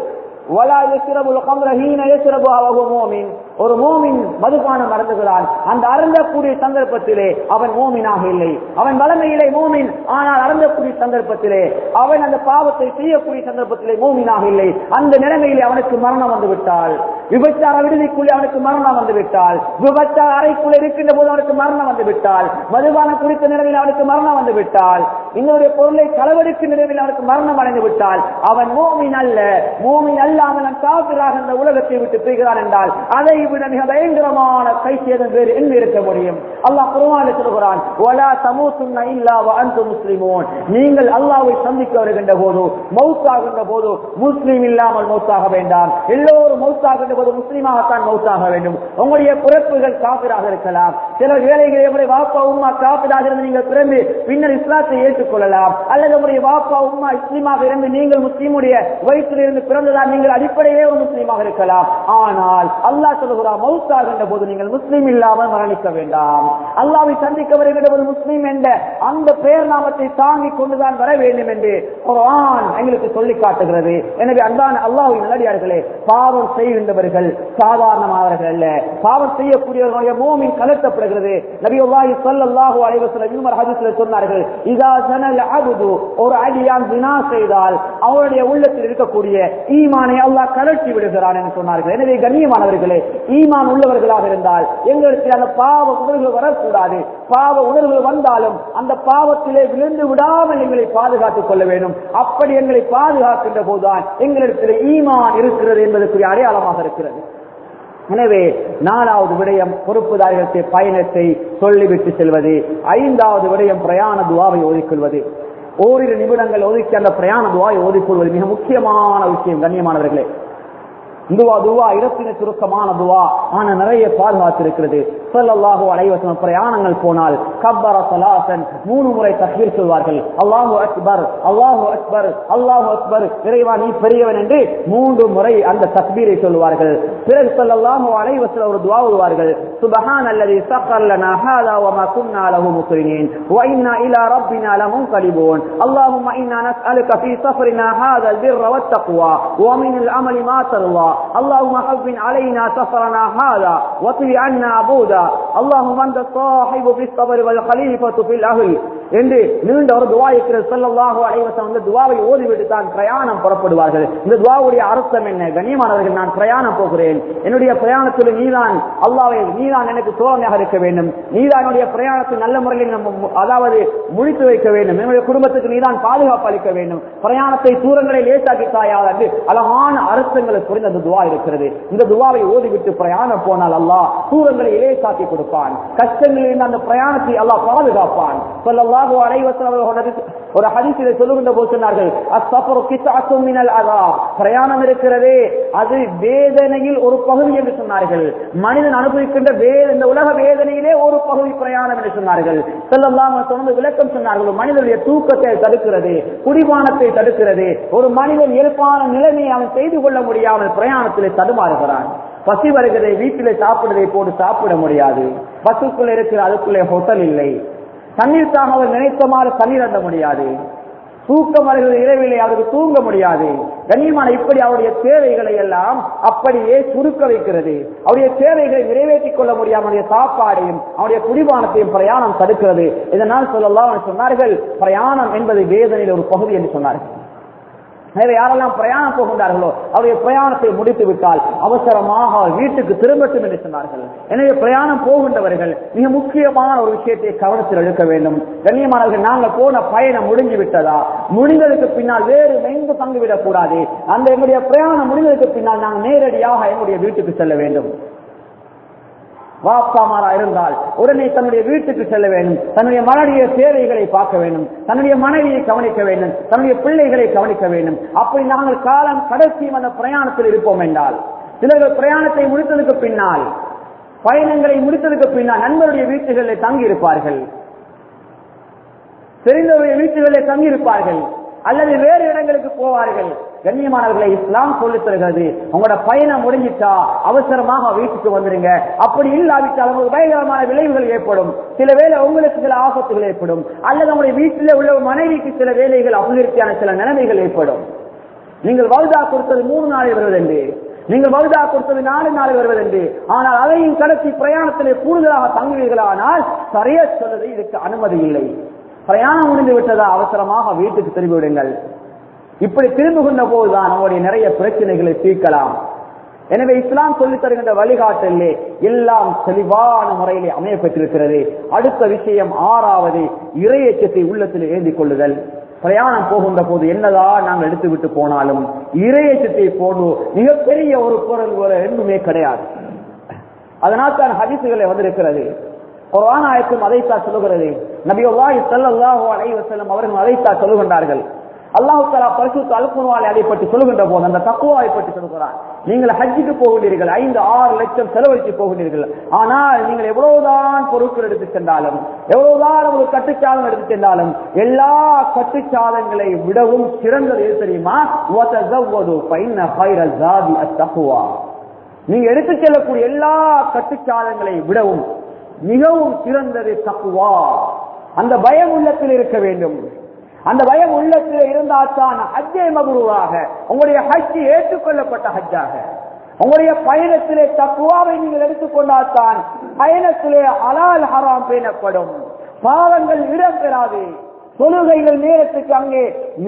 ஒரு மோமின் மதுபானம் அருந்துகிறான் அந்த அருந்தக்கூடிய சந்தர்ப்பத்திலே அவன் மோமினாக இல்லை அவன் வளமையிலே மோமின் ஆனால் அருந்தக்கூடிய சந்தர்ப்பத்திலே அவன் அந்த பாவத்தை செய்யக்கூடிய சந்தர்ப்பத்திலே மோமினாக இல்லை அந்த நிலைமையிலே அவனுக்கு மரணம் வந்து விட்டால் விபச்சார விடுதிக்குள்ளே அவனுக்கு மரணம் வந்து விட்டால் விபச்சார அறைக்குள்ளே இருக்கின்ற போது அவனுக்கு மரணம் வந்து விட்டால் மதுபானம் குடித்த நிலைமையில் அவனுக்கு மரணம் வந்து விட்டால் இன்னொரு பொருளை களவெடுக்கும் நிலைமையில் அவனுக்கு மரணம் அடைந்து விட்டால் அவன் மோமின் அல்ல மோமின் அல்லாமல் காப்பிராக இந்த உலகத்தை விட்டு போகிறான் என்றால் அதை விட மிக பயங்கரமான கை சேதம் வேறு என்ன இருக்க முடியும் அல்லாஹ் குருவான சொல்கிறான் ஒலா சமூசுன்ன இல்லா அன்பு முஸ்லிமோன் நீங்கள் அல்லாவை சந்திக்க வருகின்ற போது மௌத்தாகின்ற போது முஸ்லீம் இல்லாமல் மௌத்தாக வேண்டாம் எல்லோரும் மௌத்தாகின்ற போது முஸ்லீமாகத்தான் மௌத்தாக வேண்டும் உங்களுடைய பிறப்புகள் காப்பிராக இருக்கலாம் சில வேலைகளை உங்களுடைய வாப்பா உமா காப்பிராக இருந்து நீங்கள் பிறந்து பின்னர் இஸ்லாத்தை ஏற்றுக்கொள்ளலாம் அல்லது உங்களுடைய வாப்பா உமா இஸ்லீமாக இருந்து நீங்கள் முஸ்லீமுடைய வயிற்றில் இருந்து பிறந்ததால் நீங்கள் அடிப்படையிலே ஒரு முஸ்லீமாக இருக்கலாம் ஆனால் அல்லாஹ் சொல்லுகிறார் மௌத்தாகின்ற போது நீங்கள் முஸ்லீம் இல்லாமல் மரணிக்க வேண்டாம் அல்லாவை சந்திக்க வருகின்ற போது முஸ்லீம் என்ற அந்த பெயர் நாமத்தை தாங்கிக் கொண்டுதான் வர வேண்டும் என்று குர்ஆன் எங்களுக்கு சொல்லி காட்டுகிறது எனவே அன்பான அல்லாஹ்வின் நல்லடியார்களே பாவம் செய்கின்றவர்கள் சாதாரணமானவர்கள் அல்ல பாவம் செய்யக்கூடியவர்களுடைய மோமின் கலட்டப்படுகிறது நபியுல்லாஹி ஸல்லல்லாஹு அலைஹி வஸல்லம் இன்னொரு ஹதீஸ்ல சொன்னார்கள் இதா ஜனல் அப்து ஒரு அடியான் ஜினா செய்தால் அவருடைய உள்ளத்தில் இருக்கக்கூடிய ஈமானை அல்லாஹ் கலட்டி விடுகிறான் என்று சொன்னார்கள் எனவே கண்ணியமானவர்களே ஈமான் உள்ளவர்களாக இருந்தால் எங்களுக்கு அந்த பாவ உணர்வுகள் வரக்கூடாது பாவ உணர்வுகள் வந்தாலும் அந்த பாவத்திலே விழுந்து விடாமல் எங்களை பாதுகாத்துக் கொள்ள வேண்டும் அப்படி எங்களை பாதுகாக்கின்ற போதுதான் எங்களிடத்தில் ஈமான் இருக்கிறது என்பதற்குரிய அடையாளமாக இருக்கிறது எனவே நாலாவது விடயம் பொறுப்புதாரிகளுக்கு பயணத்தை சொல்லிவிட்டு செல்வது ஐந்தாவது விடயம் பிரயாண துவாவை ஓதிக்கொள்வது ஓரிரு நிமிடங்கள் ஒதுக்கி அந்த பிரயாண துவாவை ஓதிக்கொள்வது மிக முக்கியமான விஷயம் கண்ணியமானவர்களே துவா துவா இடத்தின சுருக்கமான துவா ஆனா நிறைய பாதுகாத்து இருக்கிறது சொல்லல்லாஹு அலைவசம் பிரயாணங்கள் போனால் கப்பர சலாசன் மூணு முறை தக்பீர் சொல்வார்கள் அல்லாஹு அக்பர் அல்லாஹு அக்பர் அல்லாஹு அக்பர் இறைவா நீ பெரியவன் என்று மூன்று முறை அந்த தக்பீரை சொல்வார்கள் பிறகு சொல்லல்லாஹு அலைவசம் ஒரு துவா வருவார்கள் சுபஹான் அல்லது சஃபர் லனா ஹாதா வமா குன்னா லஹு முக்ரினீன் வ இன்னா இலா ரப்பினா லமுன்கலிபூன் اللهم إنا نسألك في سفرنا هذا البر والتقوى ومن العمل ما ترضى اللهم حفن علينا سفرنا هذا وطوي عنا عبودا اللهم انت الصاحب في الصبر والخليفة في الاهل என்று நீண்ட ஒரு துவா இருக்கிறது சொல்லல்லாஹு அலைவசம் அந்த துவாவை ஓதிவிட்டு தான் பிரயாணம் புறப்படுவார்கள் இந்த துவாவுடைய அர்த்தம் என்ன கண்ணியமானவர்கள் நான் பிரயாணம் போகிறேன் என்னுடைய பிரயாணத்தில் நீதான் அல்லாவை நீதான் எனக்கு தோழமையாக இருக்க வேண்டும் நீதான் என்னுடைய பிரயாணத்தை நல்ல முறையில் நம்ம அதாவது முடித்து வைக்க வேண்டும் என்னுடைய குடும்பத்துக்கு நீதான் பாதுகாப்பு அளிக்க வேண்டும் பிரயாணத்தை தூரங்களை லேசாக்கி தாயால் என்று அழகான அர்த்தங்களை புரிந்த அந்த துவா இருக்கிறது இந்த துவாவை ஓதிவிட்டு பிரயாணம் போனால் அல்லாஹ் தூரங்களை லேசாக்கி கொடுப்பான் கஷ்டங்களில் இருந்து அந்த பிரயாணத்தை அல்லாஹ் பாதுகாப்பான் சொல்லல்லாஹு அலைவசம் அவர்கள் ஒரு ஹதீஸிலே சொல்லுகின்ற போது சொன்னார்கள் அஸ்ஸஃபரு கிஸ்அத்தும் மினல் அஸாப் பிரயாணம் இருக்கிறதே அது வேதனையில் ஒரு பகுதி என்று சொன்னார்கள் மனிதன் அனுபவிக்கின்ற வேத இந்த உலக வேதனையிலே ஒரு பகுதி பிரயாணம் என்று சொன்னார்கள் ஸல்லல்லாஹு அலைஹி வஸல்லம் விளக்கம் சொன்னார்கள் ஒரு மனிதனுடைய தூக்கத்தை தடுக்கிறது குடிபானத்தை தடுக்கிறது ஒரு மனிதன் இயல்பான நிலைமையை அவன் செய்து கொள்ள முடியாமல் பிரயாணத்திலே தடுமாறுகிறான் பசி வருகிறதை வீட்டிலே சாப்பிடுவதை போட்டு சாப்பிட முடியாது பஸ்ஸுக்குள்ள இருக்கிற அதுக்குள்ளே ஹோட்டல் இல்லை தண்ணீருக்காக அவர் நினைத்தமாறு தண்ணீர் அண்ட முடியாது தூக்கம் வருகிற இரவிலே அவருக்கு தூங்க முடியாது கண்ணியமான இப்படி அவருடைய தேவைகளை எல்லாம் அப்படியே சுருக்க வைக்கிறது அவருடைய தேவைகளை நிறைவேற்றிக் கொள்ள முடியாம அவருடைய சாப்பாடையும் அவருடைய குடிபானத்தையும் பிரயாணம் தடுக்கிறது இதனால் சொல்லலாம் சொன்னார்கள் பிரயாணம் என்பது வேதனையில் ஒரு பகுதி என்று சொன்னார்கள் எனவே யாரெல்லாம் பிரயாணம் போகின்றார்களோ அவருடைய பிரயாணத்தை முடித்து விட்டால் அவசரமாக வீட்டுக்கு திரும்பட்டும் என்று சொன்னார்கள் எனவே பிரயாணம் போகின்றவர்கள் மிக முக்கியமான ஒரு விஷயத்தை கவனத்தில் எடுக்க வேண்டும் கண்ணியமானவர்கள் நாங்கள் போன பயணம் முடிஞ்சு விட்டதா முடிந்ததுக்கு பின்னால் வேறு எங்கு தங்கிவிடக் கூடாது அந்த எங்களுடைய பிரயாணம் முடிந்ததுக்கு பின்னால் நாங்கள் நேரடியாக எங்களுடைய வீட்டுக்கு செல்ல வேண்டும் வாப்பாமாரா இருந்தால் உடனே தன்னுடைய வீட்டுக்கு செல்ல வேண்டும் தன்னுடைய மனைவிய தேவைகளை பார்க்க வேண்டும் தன்னுடைய மனைவியை கவனிக்க வேண்டும் தன்னுடைய பிள்ளைகளை கவனிக்க வேண்டும் அப்படி நாங்கள் காலம் கடைசியும் அந்த பிரயாணத்தில் இருப்போம் என்றால் சிலர்கள் பிரயாணத்தை முடித்ததுக்கு பின்னால் பயணங்களை முடித்ததுக்கு பின்னால் நண்பருடைய வீட்டுகளில் தங்கி இருப்பார்கள் தெரிந்தவருடைய வீட்டுகளில் தங்கி இருப்பார்கள் அல்லது வேறு இடங்களுக்கு போவார்கள் கண்ணியமானவர்களை இஸ்லாம் சொல்லித் தருகிறது உங்களோட பயணம் முடிஞ்சிட்டா அவசரமாக வீட்டுக்கு வந்துருங்க அப்படி இல்லாவிட்டால் உங்களுக்கு பயங்கரமான விளைவுகள் ஏற்படும் சில வேளை உங்களுக்கு சில ஆபத்துகள் ஏற்படும் அல்லது உங்களுடைய வீட்டில் உள்ள மனைவிக்கு சில வேலைகள் அபிவிருத்தியான சில நிலைமைகள் ஏற்படும் நீங்கள் வலுதா கொடுத்தது மூணு நாளில் வருவதென்று நீங்கள் வலுதா கொடுத்தது நாலு நாள் வருவதென்று ஆனால் அதையும் கடத்தி பிரயாணத்திலே கூடுதலாக தங்குவீர்களானால் சரியா சொல்வது இதுக்கு அனுமதி இல்லை பிரயாணம் முடிந்து விட்டதா அவசரமாக வீட்டுக்கு திரும்பி விடுங்கள் இப்படி திரும்புகின்ற போதுதான் நம்முடைய நிறைய பிரச்சனைகளை தீர்க்கலாம் எனவே இஸ்லாம் சொல்லித் தருகின்ற வழிகாட்டலே எல்லாம் தெளிவான முறையிலே அமைய பெற்றிருக்கிறது அடுத்த விஷயம் ஆறாவது இறையச்சத்தை உள்ளத்தில் ஏந்திக் கொள்ளுதல் பிரயாணம் போகின்ற போது என்னதான் நாங்கள் எடுத்து விட்டு போனாலும் இறையச்சத்தை போன்று மிகப்பெரிய ஒரு பொருள் ஒரு எண்ணுமே கிடையாது அதனால் தான் ஹதீசுகளை வந்திருக்கிறது குர்ஆன் ஆயத்தும் அதைத்தான் சொல்லுகிறது நபியுல்லாஹி ஸல்லல்லாஹு அலைஹி வஸல்லம் அவர்கள் அதைத்தான் சொல்லுகின்றார்கள் அல்லாஹ் தஆலா பரிசுத்த அல்குர்ஆனை அதை பற்றி சொல்லுகின்ற போது அந்த தக்குவாவை பற்றி சொல்லுகிறான் நீங்கள் ஹஜ்ஜுக்கு போகின்றீர்கள் ஐந்து ஆறு லட்சம் செலவழித்து போகின்றீர்கள் ஆனால் நீங்கள் எவ்வளவுதான் பொருட்கள் எடுத்து சென்றாலும் எவ்வளவுதான் ஒரு கட்டுச்சாதம் எடுத்து சென்றாலும் எல்லா கட்டுச்சாதங்களை விடவும் சிறந்தது எது தெரியுமா வதஸவ்வது ஃபைன்ன கைர ஸாதி அத்தக்வா நீங்க எடுத்து செல்லக்கூடிய எல்லா கட்டுச்சாதங்களை விடவும் மிகவும் சிறந்தது தக்குவா அந்த பயம் உள்ளத்தில் இருக்க வேண்டும் அந்த பயம் உள்ளத்தில் இருந்தால்தான் ஹஜ்ஜை மகுருவாக உங்களுடைய ஹஜ்ஜி ஏற்றுக்கொள்ளப்பட்ட ஹஜ்ஜாக உங்களுடைய பயணத்திலே தக்குவாவை நீங்கள் எடுத்துக்கொண்டால்தான் பயணத்திலே அலால் ஹராம் பேணப்படும் பாவங்கள் இடம் பெறாது தொழுகைகள் நேரத்துக்கு அங்கே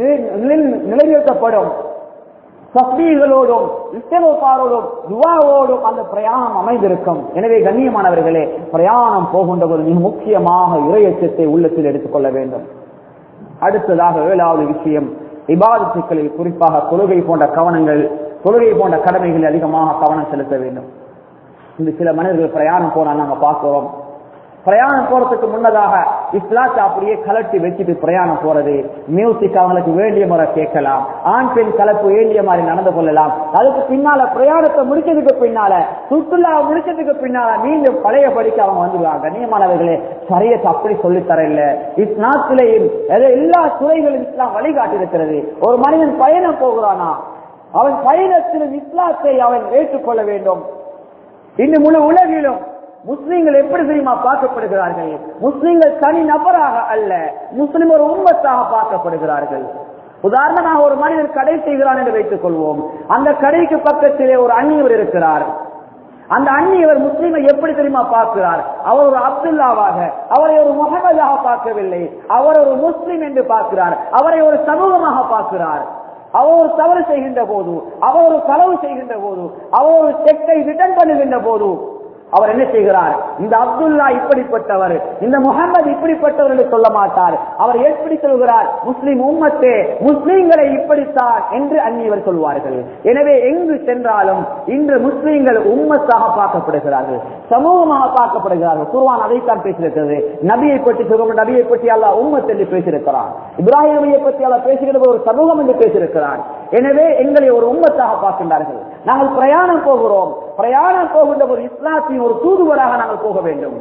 நிலைநிறுத்தப்படும் தஸ்மீகளோடும் இஸ்தனோப்பாரோடும் துவாவோடும் அந்த பிரயாணம் அமைந்திருக்கும் எனவே கண்ணியமானவர்களே பிரயாணம் போகின்ற ஒரு மிக முக்கியமாக இறையச்சத்தை உள்ளத்தில் எடுத்துக்கொள்ள வேண்டும் அடுத்ததாக ஏழாவது விஷயம் இபாதத்துக்களில் குறிப்பாக தொழுகை போன்ற கவனங்கள் தொழுகை போன்ற கடமைகளில் அதிகமாக கவனம் செலுத்த வேண்டும் இந்த சில மனிதர்கள் பிரயாணம் போனால் நாங்க பார்க்கிறோம் பிரயாணம் போறதுக்கு முன்னதாக இஸ்லாத்தை அப்படியே கலட்டி வச்சுட்டு பிரயாணம் போறது மியூசிக் அவங்களுக்கு வேண்டிய முறை கேட்கலாம் ஆண் பெண் கலப்பு வேண்டிய மாதிரி நடந்து கொள்ளலாம் அதுக்கு பின்னால பிரயாணத்தை முடிச்சதுக்கு பின்னால சுற்றுலா முடிச்சதுக்கு பின்னால மீண்டும் பழைய படிக்க அவங்க வந்துருவாங்க கண்ணியமானவர்களே சரியத்தை அப்படி சொல்லி தர இல்ல இஸ்லாத்திலேயும் எல்லா துறைகளும் இஸ்லாம் வழிகாட்டி இருக்கிறது ஒரு மனிதன் பயணம் போகிறானா அவன் பயணத்திலும் இஸ்லாத்தை அவன் ஏற்றுக்கொள்ள வேண்டும் இந்த முழு உலகிலும் முஸ்லிம்கள் எப்படி தெரியுமா பார்க்கப்படுகிறார்கள் முஸ்லிம்கள் தனி நபராக அல்ல முஸ்லிம் ஒரு உண்மத்தாக பார்க்கப்படுகிறார்கள் உதாரணமாக ஒரு மனிதர் கடை செய்கிறான் என்று வைத்துக் கொள்வோம் அந்த கடைக்கு பக்கத்திலே ஒரு அந்நியவர் இருக்கிறார் அந்த அந்நியவர் முஸ்லீமை எப்படி தெரியுமா பார்க்கிறார் அவர் ஒரு அப்துல்லாவாக அவரை ஒரு முகமதாக பார்க்கவில்லை அவர் ஒரு முஸ்லிம் என்று பார்க்கிறார் அவரை ஒரு சமூகமாக பார்க்கிறார் அவர் ஒரு தவறு செய்கின்ற போது அவர் ஒரு களவு செய்கின்ற போது அவர் ஒரு செக்கை ரிட்டர்ன் பண்ணுகின்ற போது அவர் என்ன செய்கிறார் இந்த அப்துல்லா இப்படிப்பட்டவர் இந்த முகமது இப்படிப்பட்டவர் என்று சொல்ல மாட்டார் அவர் எப்படி சொல்கிறார் முஸ்லிம் உம்மத்தே முஸ்லிம்களை இப்படித்தான் என்று அந்நியவர் சொல்வார்கள் எனவே எங்கு சென்றாலும் இன்று முஸ்லிம்கள் உம்மத்தாக பார்க்கப்படுகிறார்கள் சமூகமாக பார்க்கப்படுகிறார்கள் குர்வான் அதைத்தான் பேசியிருக்கிறது நபியை பற்றி சொல்லும் நபியை பற்றி அல்லா உம்மத் என்று பேசியிருக்கிறான் இப்ராஹிமையை பற்றி அல்லா பேசுகிற ஒரு சமூகம் என்று பேசியிருக்கிறான் எனவே எங்களை ஒரு உம்மத்தாக பார்க்கின்றார்கள் நாங்கள் பிரயாணம் போகிறோம் பிரயாணம் போகின்ற ஒரு இஸ்லாத்தின் ஒரு தூதுவராக நாங்கள் போக வேண்டும்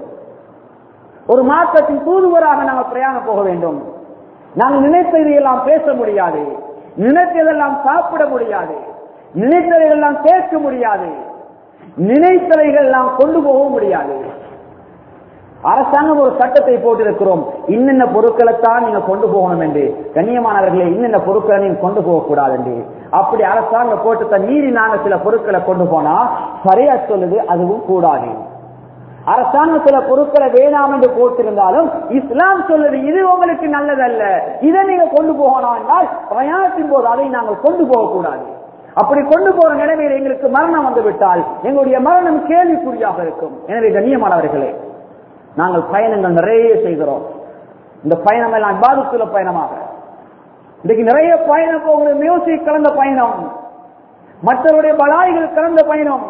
ஒரு மாற்றத்தின் தூதுவராக நாங்கள் பிரயாணம் போக வேண்டும் நாங்கள் நினைத்ததையெல்லாம் பேச முடியாது நினைத்ததெல்லாம் சாப்பிட முடியாது நினைத்ததையெல்லாம் கேட்க முடியாது நினைத்தவைகள் எல்லாம் கொண்டு போக முடியாது அரசாங்கம் ஒரு சட்டத்தை போட்டிருக்கிறோம் இன்னென்ன பொருட்களைத்தான் நீங்க கொண்டு போகணும் என்று கண்ணியமானவர்களே இன்னென்ன பொருட்களை நீங்க கொண்டு போக கூடாது என்று அப்படி அரசாங்கம் போட்டு மீறி நாங்க சில பொருட்களை கொண்டு போனா சரியா சொல்லுது அதுவும் கூடாது அரசாங்கம் சில பொருட்களை வேணாம் என்று போட்டிருந்தாலும் இஸ்லாம் சொல்லுது இது உங்களுக்கு நல்லதல்ல இதை நீங்க கொண்டு போகணும் என்றால் பிரயாணத்தின் போது அதை நாங்கள் கொண்டு போகக்கூடாது அப்படி கொண்டு போற நிலைமையில் எங்களுக்கு மரணம் வந்து விட்டால் எங்களுடைய மரணம் கேள்விக்குறியாக இருக்கும் எனவே கண்ணியமானவர்களே நாங்கள் பயணங்கள் நிறைய செய்கிறோம் இந்த பயணம் எல்லாம் பாதித்துள்ள பயணமாக இன்னைக்கு நிறைய பயணம் போகிற மியூசிக் கலந்த பயணம் மற்றவருடைய பலாய்கள் கலந்த பயணம்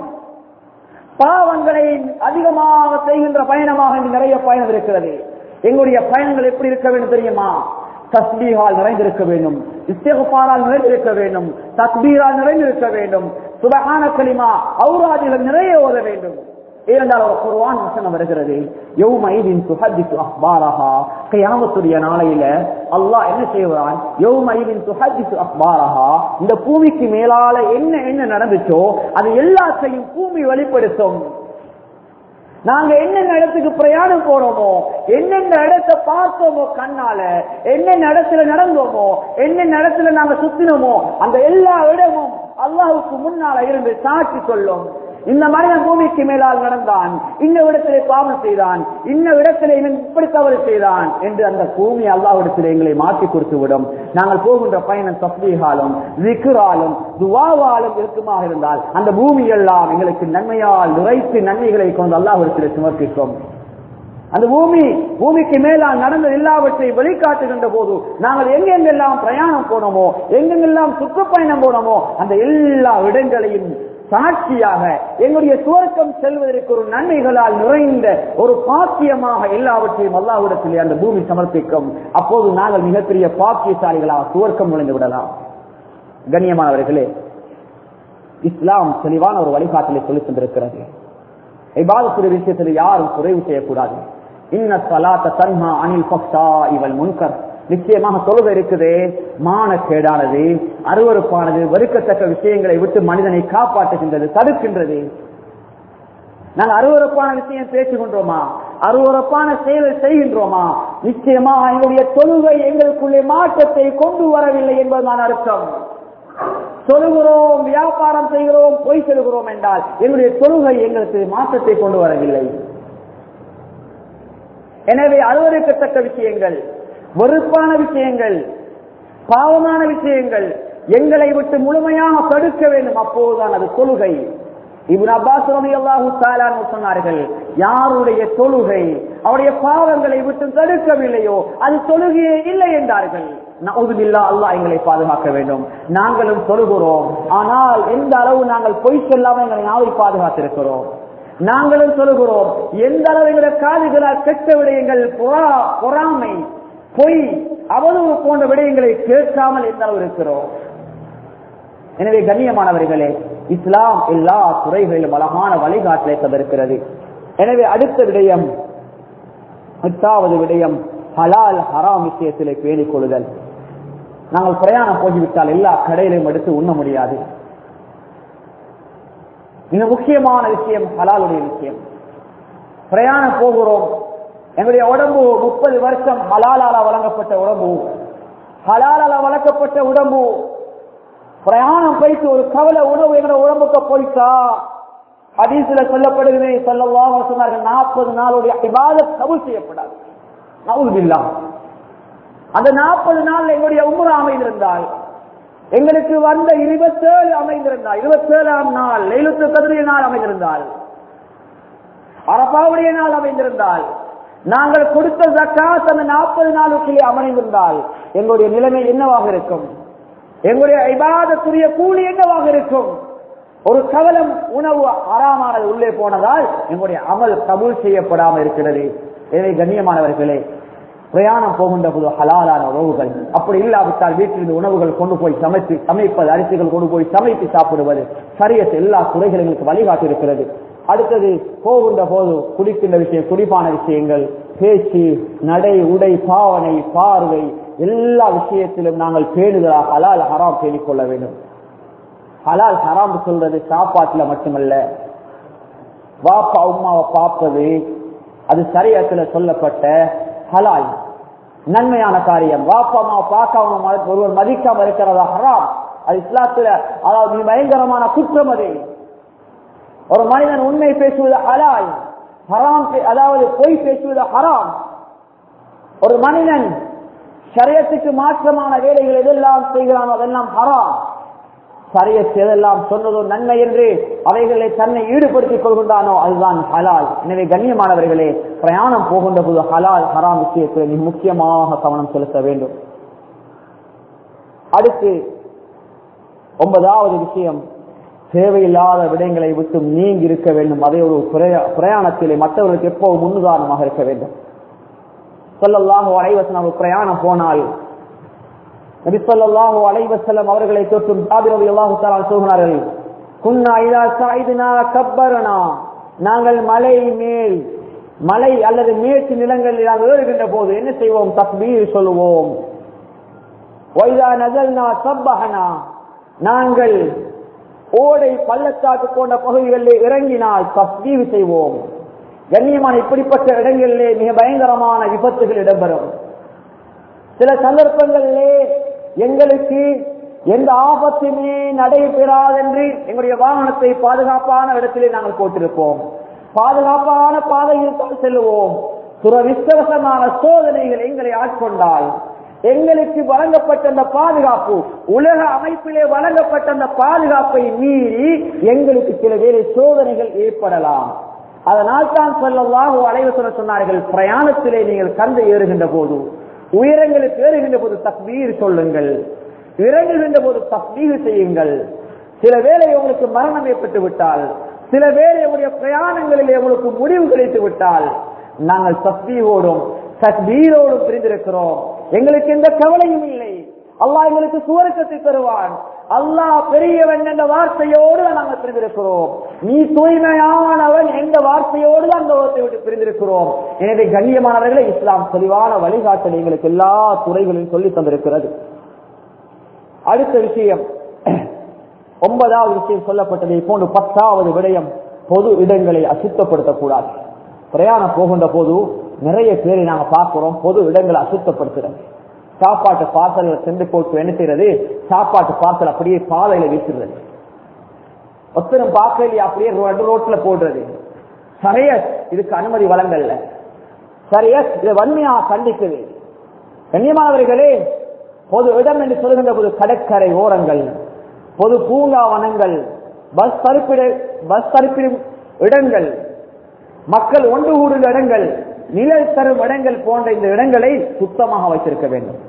பாவங்களை அதிகமாக செய்கின்ற பயணமாக இங்கு நிறைய பயணம் இருக்கிறது எங்களுடைய பயணங்கள் எப்படி இருக்க வேண்டும் தெரியுமா தஸ்பீகால் நிறைந்திருக்க வேண்டும் இஸ்தேகப்பாரால் நிறைந்திருக்க வேண்டும் தஸ்பீரால் நிறைந்திருக்க வேண்டும் சுபகான களிமா ஔராதிகள் நிறைய ஓத வேண்டும் ஏனென்றால் ஒரு குர்வான் வசனம் வருகிறது யௌமைதின் துஹதித்து அஹ்பாரஹா கியாமத்துடைய நாளையில அல்லாஹ் என்ன செய்வான் யௌமைதின் துஹதித்து அஹ்பாரஹா இந்த பூமிக்கு மேலால என்ன என்ன நடந்துச்சோ அது எல்லாத்தையும் பூமி வெளிப்படுத்தும் நாங்க என்னென்ன இடத்துக்கு பிரயாணம் போறோமோ என்னென்ன இடத்தை பார்த்தோமோ கண்ணால என்னென்ன இடத்துல நடந்தோமோ என்னென்ன இடத்துல நாங்க சுத்தினோமோ அந்த எல்லா இடமும் அல்லாஹுக்கு முன்னால இருந்து சாட்சி சொல்லும் இந்த மனிதன் பூமிக்கு மேலால் நடந்தான் இந்த இடத்திலே பாவம் செய்தான் இந்த இடத்திலே இவன் இப்படி தவறு செய்தான் என்று அந்த பூமி அல்லாவிடத்தில் எங்களை மாற்றி கொடுத்து விடும் நாங்கள் போகின்ற பயணம் தஸ்மீகாலும் விக்ராலும் துவாவாலும் இருக்குமாக இருந்தால் அந்த பூமி எல்லாம் எங்களுக்கு நன்மையால் நிறைத்து நன்மைகளை கொண்டு அல்லாவிடத்தில் சமர்ப்பிக்கும் அந்த பூமி பூமிக்கு மேலால் நடந்த எல்லாவற்றையும் வெளிக்காட்டுகின்ற போது நாங்கள் எங்கெங்கெல்லாம் பிரயாணம் போனோமோ எங்கெங்கெல்லாம் சுற்றுப்பயணம் போனோமோ அந்த எல்லா இடங்களையும் சாட்சியாக எங்களுடைய சுவர்க்கம் செல்வதற்கு ஒரு நன்மைகளால் நிறைந்த ஒரு பாக்கியமாக எல்லாவற்றையும் அல்லாவிடத்திலே அந்த பூமி சமர்ப்பிக்கும் அப்போது நாங்கள் மிகப்பெரிய பாக்கியசாலிகளாக சுவர்க்கம் நுழைந்து விடலாம் கண்ணியமானவர்களே இஸ்லாம் தெளிவான ஒரு வழிகாட்டலை சொல்லி தந்திருக்கிறது இபாதத்துடைய விஷயத்தில் யாரும் குறைவு செய்யக்கூடாது இன்ன சலாத்த தன்ஹா அனில் பக்தா இவள் முன்கர் நிச்சயமாக தொழுகை இருக்குது மானக்கேடானது அருவறுப்பானது வெறுக்கத்தக்க விஷயங்களை விட்டு மனிதனை காப்பாற்றுகின்றது தடுக்கின்றது நாங்கள் அருவறுப்பான விஷயம் பேசுகின்றோமா அருவறுப்பான செயலை செய்கின்றோமா நிச்சயமா எங்களுடைய தொழுகை எங்களுக்குள்ளே மாற்றத்தை கொண்டு வரவில்லை என்பதுதான் அர்த்தம் தொழுகிறோம் வியாபாரம் செய்கிறோம் பொய் செல்கிறோம் என்றால் எங்களுடைய தொழுகை எங்களுக்கு மாற்றத்தை கொண்டு வரவில்லை எனவே அருவறுக்கத்தக்க விஷயங்கள் வெறுப்பான விஷயங்கள் பாவமான விஷயங்கள் எங்களை விட்டு முழுமையாக தடுக்க வேண்டும் அப்போதுதான் அது தொழுகை இவன் அப்பாஸ் அல்லாஹு சொன்னார்கள் யாருடைய தொழுகை அவருடைய பாவங்களை விட்டு தடுக்கவில்லையோ அது தொழுகையே இல்லை என்றார்கள் நவுதுபில்லா அல்லாஹ் எங்களை பாதுகாக்க வேண்டும் நாங்களும் தொழுகிறோம் ஆனால் எந்த அளவு நாங்கள் பொய் சொல்லாமல் எங்களை நாவை பாதுகாத்திருக்கிறோம் நாங்களும் சொல்லுகிறோம் எந்த அளவு எங்களுடைய காதுகளால் கெட்ட விடயங்கள் பொறாமை பொய் அவதூறு போன்ற விடயங்களை கேட்காமல் எந்த அளவு இருக்கிறோம் எனவே கண்ணியமானவர்களே இஸ்லாம் எல்லா துறைகளிலும் அழகான வழிகாட்டலை தந்திருக்கிறது எனவே அடுத்த விடயம் எட்டாவது விடயம் ஹலால் ஹராம் விஷயத்திலே பேணிக் கொள்ளுதல் நாங்கள் பிரயாணம் போய்விட்டால் எல்லா கடையிலும் எடுத்து உண்ண முடியாது மிக முக்கியமான விஷயம் ஹலாலுடைய விஷயம் பிரயாணம் போகிறோம் எங்களுடைய உடம்பு முப்பது வருஷம் ஹலாலால வழங்கப்பட்ட உடம்பு ஹலாலால வளர்க்கப்பட்ட உடம்பு பிரயாணம் போயிட்டு ஒரு கவலை உணவு எங்க உடம்புக்கு போயிட்டா ஹதீஸ்ல சொல்லப்படுகிறது சொல்லலாம் சொன்னார்கள் நாற்பது நாளுடைய இபாதத் கபூல் செய்யப்படாது நவுதுபில்லா அந்த நாற்பது நாள் எங்களுடைய உமர் அமைந்திருந்தால் எங்களுக்கு வந்த இருபத்தேழு அமைந்திருந்தால் இருபத்தேழாம் நாள் எழுத்து கதிரிய நாள் அமைந்திருந்தால் அரபாவுடைய நாள் அமைந்திருந்தால் நாங்கள் கொடுத்த ஜக்காத் அந்த நாற்பது நாளுக்குள்ளே அமைந்திருந்தால் எங்களுடைய நிலைமை என்னவாக இருக்கும் எங்களுடைய இபாதத்துரிய கூலி என்னவாக இருக்கும் ஒரு கவலம் உணவு அறாமானது உள்ளே போனதால் எங்களுடைய அமல் கபூல் செய்யப்படாமல் இருக்கிறது எனவே கண்ணியமானவர்களே பிரயாணம் போகின்ற போது ஹலாலான உணவுகள் அப்படி இல்லாவிட்டால் வீட்டிலிருந்து உணவுகள் கொண்டு போய் சமைத்து சமைப்பது அரிசிகள் கொண்டு போய் சமைத்து சாப்பிடுவது சரியத்து எல்லா துறைகளும் எங்களுக்கு வழிகாட்டி இருக்கிறது அடுத்தது போகின்ற போது குடிக்கின்ற விஷயம் குடிப்பான விஷயங்கள் பேச்சு நடை உடை பாவனை பார்வை எல்லா விஷயத்திலும் நாங்கள் பேணுதலாக ஹலால் ஹராம் பேணிக் கொள்ள வேண்டும் ஹலால் ஹராம் சொல்றது சாப்பாட்டுல மட்டுமல்ல வாப்பா உமாவை பார்ப்பது அது சரியத்துல சொல்லப்பட்ட ஹலால் நன்மையான காரியம் வாப்பா அம்மா பார்க்காம ஒருவர் மதிக்காம இருக்கிறதா ஹராம் அது இஸ்லாத்துல அதாவது மிக பயங்கரமான குற்றம் அது ஒரு மனிதன் உண்மை பேசுவது ஹலால் ஹராம் அதாவது பொய் பேசுவது ஹராம் ஒரு மனிதன் சரியத்துக்கு மாற்றமான வேலைகள் எதெல்லாம் செய்கிறானோ அதெல்லாம் ஹராம் சரியத் எதெல்லாம் சொன்னதோ நன்மை என்று அவைகளை தன்னை ஈடுபடுத்திக் கொள்கின்றானோ அதுதான் ஹலால் எனவே கண்ணியமானவர்களே பிரயாணம் போகின்ற போது ஹலால் ஹராம் விஷயத்தில் மிக முக்கியமாக கவனம் செலுத்த வேண்டும் அடுத்து ஒன்பதாவது விஷயம் தேவையில்லாத விடயங்களை விட்டு நீங்கி இருக்க வேண்டும் அதை ஒரு பிரயாணத்திலே மற்றவர்களுக்கு எப்போ முன்னுதாரணமாக இருக்க வேண்டும் சொல்லல்லாஹோ அலைவசன் அவர் பிரயாணம் போனால் நபிசல்லாஹோ அலைவசல்லம் அவர்களை தொற்றும் சாபிரவி அல்லாஹு சொல்கிறார்கள் குன்னா இதா சாய்துனா கப்பரனா நாங்கள் மலை மேல் மலை அல்லது மேற்கு நிலங்களில் நாங்கள் ஏறுகின்ற போது என்ன செய்வோம் தக்பீர் சொல்லுவோம் ஒய்தா நகல்னா சப்பஹனா நாங்கள் ஓடை பள்ளத்தாக்கு போன்ற பகுதிகளில் இறங்கினால் தஸ்தீவு செய்வோம் கண்ணியமான இப்படிப்பட்ட இடங்களிலே மிக பயங்கரமான விபத்துகள் இடம்பெறும் சில சந்தர்ப்பங்களிலே எங்களுக்கு எந்த ஆபத்துமே நடைபெறாதென்று எங்களுடைய வாகனத்தை பாதுகாப்பான இடத்திலே நாங்கள் போட்டிருப்போம் பாதுகாப்பான பாதையில் தான் செல்லுவோம் துரவிஸ்வசமான சோதனைகள் எங்களை ஆட்கொண்டால் எங்களுக்கு வழங்கப்பட்ட அந்த பாதுகாப்பு உலக அமைப்பிலே வழங்கப்பட்ட அந்த பாதுகாப்பை மீறி எங்களுக்கு சில வேலை சோதனைகள் ஏற்படலாம் அதனால் தான் சொல்லலாம் அலைவு சொல்ல சொன்னார்கள் பிரயாணத்திலே நீங்கள் கந்து ஏறுகின்ற போது உயரங்களுக்கு ஏறுகின்ற போது தக்பீர் சொல்லுங்கள் இறங்குகின்ற போது தக்பீர் செய்யுங்கள் சில வேளை உங்களுக்கு மரணம் ஏற்பட்டு விட்டால் சில வேளை உங்களுடைய பிரயாணங்களிலே உங்களுக்கு முடிவு கிடைத்து விட்டால் நாங்கள் தஸ்பீவோடும் தக்பீரோடும் பிரிந்திருக்கிறோம் எங்களுக்கு எந்த கவலையும் இல்லை அல்லாஹ் எங்களுக்கு சுவர்க்கத்தை தருவான் அல்லாஹ் பெரியவன் என்ற வார்த்தையோடு தான் நாங்கள் பிரிந்திருக்கிறோம் நீ தூய்மையானவன் என்ற வார்த்தையோடு தான் அந்த உலகத்தை விட்டு பிரிந்திருக்கிறோம் எனவே கண்ணியமானவர்களை இஸ்லாம் தெளிவான வழிகாட்டல் எங்களுக்கு எல்லா துறைகளிலும் சொல்லி தந்திருக்கிறது அடுத்த விஷயம் ஒன்பதாவது விஷயம் சொல்லப்பட்டதை போன்று பத்தாவது விடயம் பொது இடங்களை அசுத்தப்படுத்தக்கூடாது பிரயாணம் போகின்ற போது நிறைய பேரை நாங்க பார்க்கிறோம் பொது இடங்களை அசுத்தப்படுத்துறோம் சாப்பாட்டு பார்சல் சென்று போட்டு என்ன செய்யறது சாப்பாட்டு பார்சல் அப்படியே பாதையில வீசுறது ஒத்தரும் பார்க்கலையே அப்படியே ரெண்டு ரோட்ல போடுறது சரிய இதுக்கு அனுமதி வழங்கல்ல சரிய இதை வன்மையா கண்டிக்குது கண்ணியமானவர்களே பொது இடம் என்று சொல்கின்ற போது கடற்கரை ஓரங்கள் பொது பூங்காவனங்கள் பஸ் தரிப்பிட பஸ் தரிப்பிடும் இடங்கள் மக்கள் ஒன்று கூடும் இடங்கள் நிழல் தரும் இடங்கள் போன்ற இந்த இடங்களை சுத்தமாக வைத்திருக்க வேண்டும்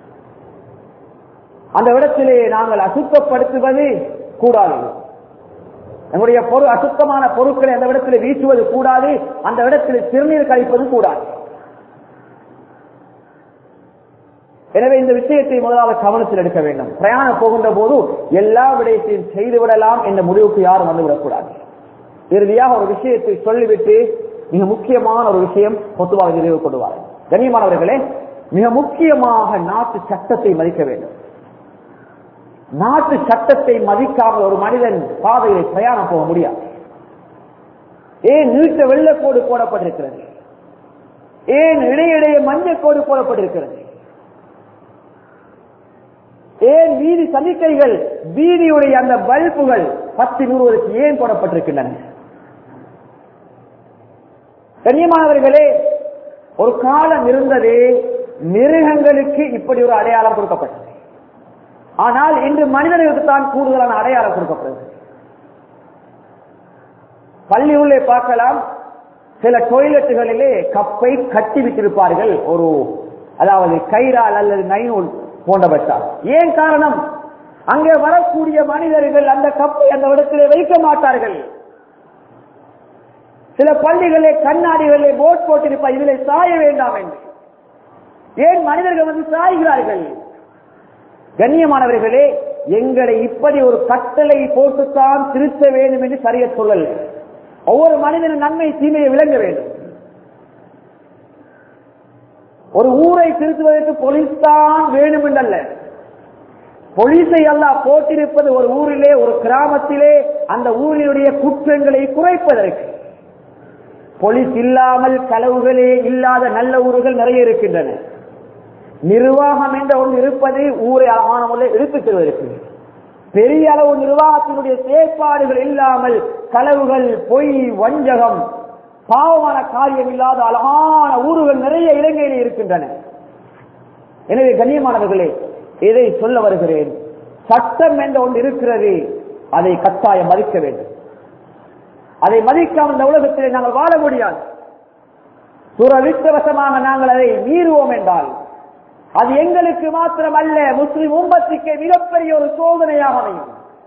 அந்த இடத்திலே நாங்கள் அசுத்தப்படுத்துவது கூடாது நம்முடைய பொருள் அசுத்தமான பொருட்களை அந்த இடத்தில் வீசுவது கூடாது அந்த இடத்தில் சிறுநீர் கழிப்பது கூடாது எனவே இந்த விஷயத்தை முதலாவது கவனத்தில் எடுக்க வேண்டும் பிரயாணம் போகின்ற போது எல்லா விடயத்தையும் செய்து விடலாம் என்ற முடிவுக்கு யாரும் வந்துவிடக்கூடாது இறுதியாக ஒரு விஷயத்தை சொல்லிவிட்டு மிக முக்கியமான ஒரு விஷயம் பொதுவாக நிறைவு கொள்வார் கண்ணியமானவர்களே மிக முக்கியமாக நாட்டு சட்டத்தை மதிக்க வேண்டும் நாட்டு சட்டத்தை மதிக்காமல் ஒரு மனிதன் பாதையை பிரயாணம் போக முடியாது ஏன் நீட்ட வெள்ளக்கோடு போடப்பட்டிருக்கிறது ஏன் இடையிடையே மஞ்சள் கோடு போடப்பட்டிருக்கிறது ஏன் வீதி சமிக்கைகள் வீதியுடைய அந்த பல்புகள் பத்து நூறுவதற்கு ஏன் போடப்பட்டிருக்கின்றன கண்ணியமானவர்களே ஒரு காலம் இருந்தது மிருகங்களுக்கு இப்படி ஒரு அடையாளம் கொடுக்கப்பட்டது ஆனால் இன்று மனிதர்களுக்கு தான் கூடுதலான அடையாளம் கொடுக்கப்படுது பள்ளி உள்ளே பார்க்கலாம் சில டொய்லெட்டுகளிலே கப்பை கட்டி விட்டிருப்பார்கள் ஒரு அதாவது கைரால் அல்லது நைநூல் போன்றவற்றால் ஏன் காரணம் அங்கே வரக்கூடிய மனிதர்கள் அந்த கப்பை அந்த இடத்திலே வைக்க மாட்டார்கள் சில பள்ளிகளே கண்ணாடிகளே போட் போட்டிருப்பார் இதிலே சாய வேண்டாம் என்று ஏன் மனிதர்கள் வந்து சாய்கிறார்கள் கண்ணியமானவர்களே எங்களை இப்படி ஒரு கட்டளை போட்டுத்தான் திருத்த வேண்டும் என்று சரிய சொல்லல ஒவ்வொரு மனிதனும் நன்மை தீமையை விளங்க வேண்டும் ஒரு ஊரை திருத்துவதற்கு போலீஸ் தான் வேண்டும் என்றல்ல போலீஸை எல்லாம் போட்டிருப்பது ஒரு ஊரிலே ஒரு கிராமத்திலே அந்த ஊரினுடைய குற்றங்களை குறைப்பதற்கு போலீஸ் இல்லாமல் களவுகளே இல்லாத நல்ல ஊர்கள் நிறைய இருக்கின்றன நிர்வாகம் என்ற ஒன்று இருப்பது ஊரை அழகான முறையில் எடுத்துச் செல்வதற்கு பெரிய அளவு நிர்வாகத்தினுடைய செயற்பாடுகள் இல்லாமல் களவுகள் பொய் வஞ்சகம் பாவமான காரியம் இல்லாத அழகான ஊர்கள் நிறைய இலங்கையில் இருக்கின்றன எனவே கண்ணியமானவர்களே இதை சொல்ல வருகிறேன் சட்டம் என்ற ஒன்று இருக்கிறது அதை கட்டாயம் மதிக்க வேண்டும் அதை மதிக்காமல் இந்த உலகத்திலே நாங்கள் வாழ முடியாது துரவிஷ்டவசமாக நாங்கள் அதை மீறுவோம் என்றால் அது எங்களுக்கு மாத்திரம் அல்ல முஸ்லிம் உம்பத்துக்கு மிகப்பெரிய ஒரு சோதனையாக அமையும்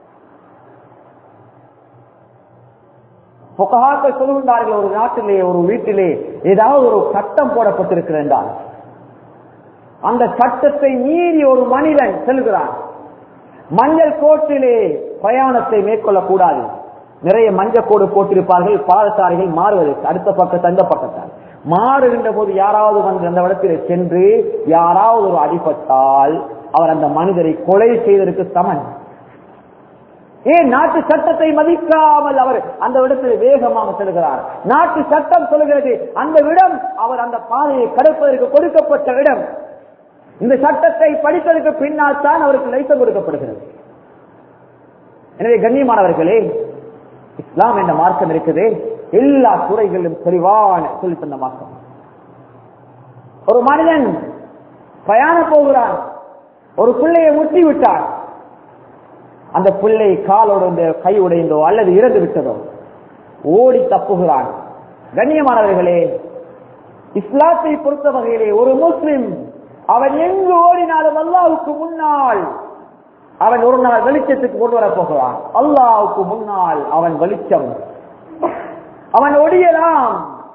புகஹாக்கள் சொல்கின்றார்கள் ஒரு நாட்டிலே ஒரு வீட்டிலே ஏதாவது ஒரு சட்டம் போடப்பட்டிருக்கிறது என்றால் அந்த சட்டத்தை மீறி ஒரு மனிதன் செல்கிறான் மஞ்சள் கோட்டிலே பிரயாணத்தை மேற்கொள்ளக்கூடாது நிறைய மஞ்சள் கோடு போட்டிருப்பார்கள் பாதசாரிகள் மாறுவதற்கு அடுத்த பக்கத்து அந்த பக்கத்தால் மாறுகின்ற போது யாராவது வந்து அந்த இடத்திலே சென்று யாராவது ஒரு அடிபட்டால் அவர் அந்த மனிதரை கொலை செய்வதற்கு சமன் ஏன் நாட்டு சட்டத்தை மதிக்காமல் அவர் அந்த இடத்தில் வேகமாக செல்கிறார் நாட்டு சட்டம் சொல்கிறது அந்த இடம் அவர் அந்த பாதையை கடப்பதற்கு கொடுக்கப்பட்ட இடம் இந்த சட்டத்தை படித்ததற்கு பின்னால் தான் அவருக்கு லைசன் கொடுக்கப்படுகிறது எனவே கண்ணியமானவர்களே இஸ்லாம் என்ற மார்க்கம் இருக்குது எல்லா துறைகளிலும் தெளிவான சொல்லி தந்த மார்க்கம் ஒரு மனிதன் பிரயாணம் போகிறான் ஒரு பிள்ளையை முட்டி விட்டான் அந்த பிள்ளை காலோடு கை உடைந்தோ அல்லது இறந்து விட்டதோ ஓடி தப்புகிறான் கண்ணியமானவர்களே இஸ்லாத்தை பொறுத்த வகையிலே ஒரு முஸ்லிம் அவன் எங்கு ஓடினாலும் அல்லாவுக்கு முன்னால் அவன் ஒரு நாள் வெளிச்சத்துக்கு கொண்டு வர போகிறான் அல்லாவுக்கு முன்னால் அவன் வெளிச்சம் அவன் ஒடியலாம்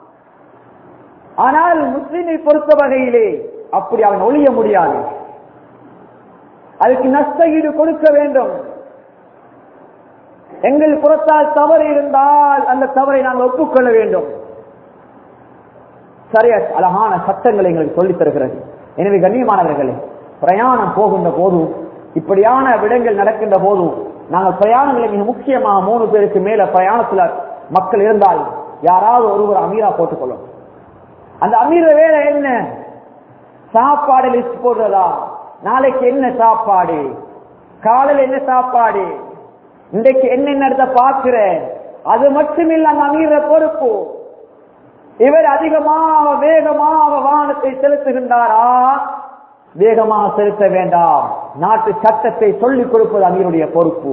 ஆனால் முஸ்லிமை பொறுத்த வகையிலே அப்படி அவன் ஒழிய முடியாது அதுக்கு நஷ்ட ஈடு கொடுக்க வேண்டும் எங்கள் புறத்தால் தவறு இருந்தால் அந்த தவறை நாங்கள் ஒப்புக்கொள்ள வேண்டும் சரிய அழகான சட்டங்களை எங்களுக்கு சொல்லித் தருகிறது எனவே கண்ணியமானவர்களே பிரயாணம் போகின்ற போதும் இப்படியான விடங்கள் நடக்கின்ற போதும் நாங்கள் பிரயாணங்களை மிக முக்கியமாக மூணு பேருக்கு மேல பிரயாணத்துல மக்கள் இருந்தால் யாராவது ஒருவர் அமீரா போட்டுக்கொள்ளும் அந்த அமீர வேலை என்ன சாப்பாடு லிஸ்ட் போடுறதா நாளைக்கு என்ன சாப்பாடு காலையில் என்ன சாப்பாடு இன்றைக்கு என்னென்ன பார்க்கிற அது மட்டுமில்ல அந்த அமீர பொறுப்பு இவர் அதிகமாக வேகமாக வாகனத்தை செலுத்துகின்றாரா வேகமாக செலுத்த வேண்டாம் நாட்டு சட்டத்தை சொல்லிக் கொடுப்பது அமீருடைய பொறுப்பு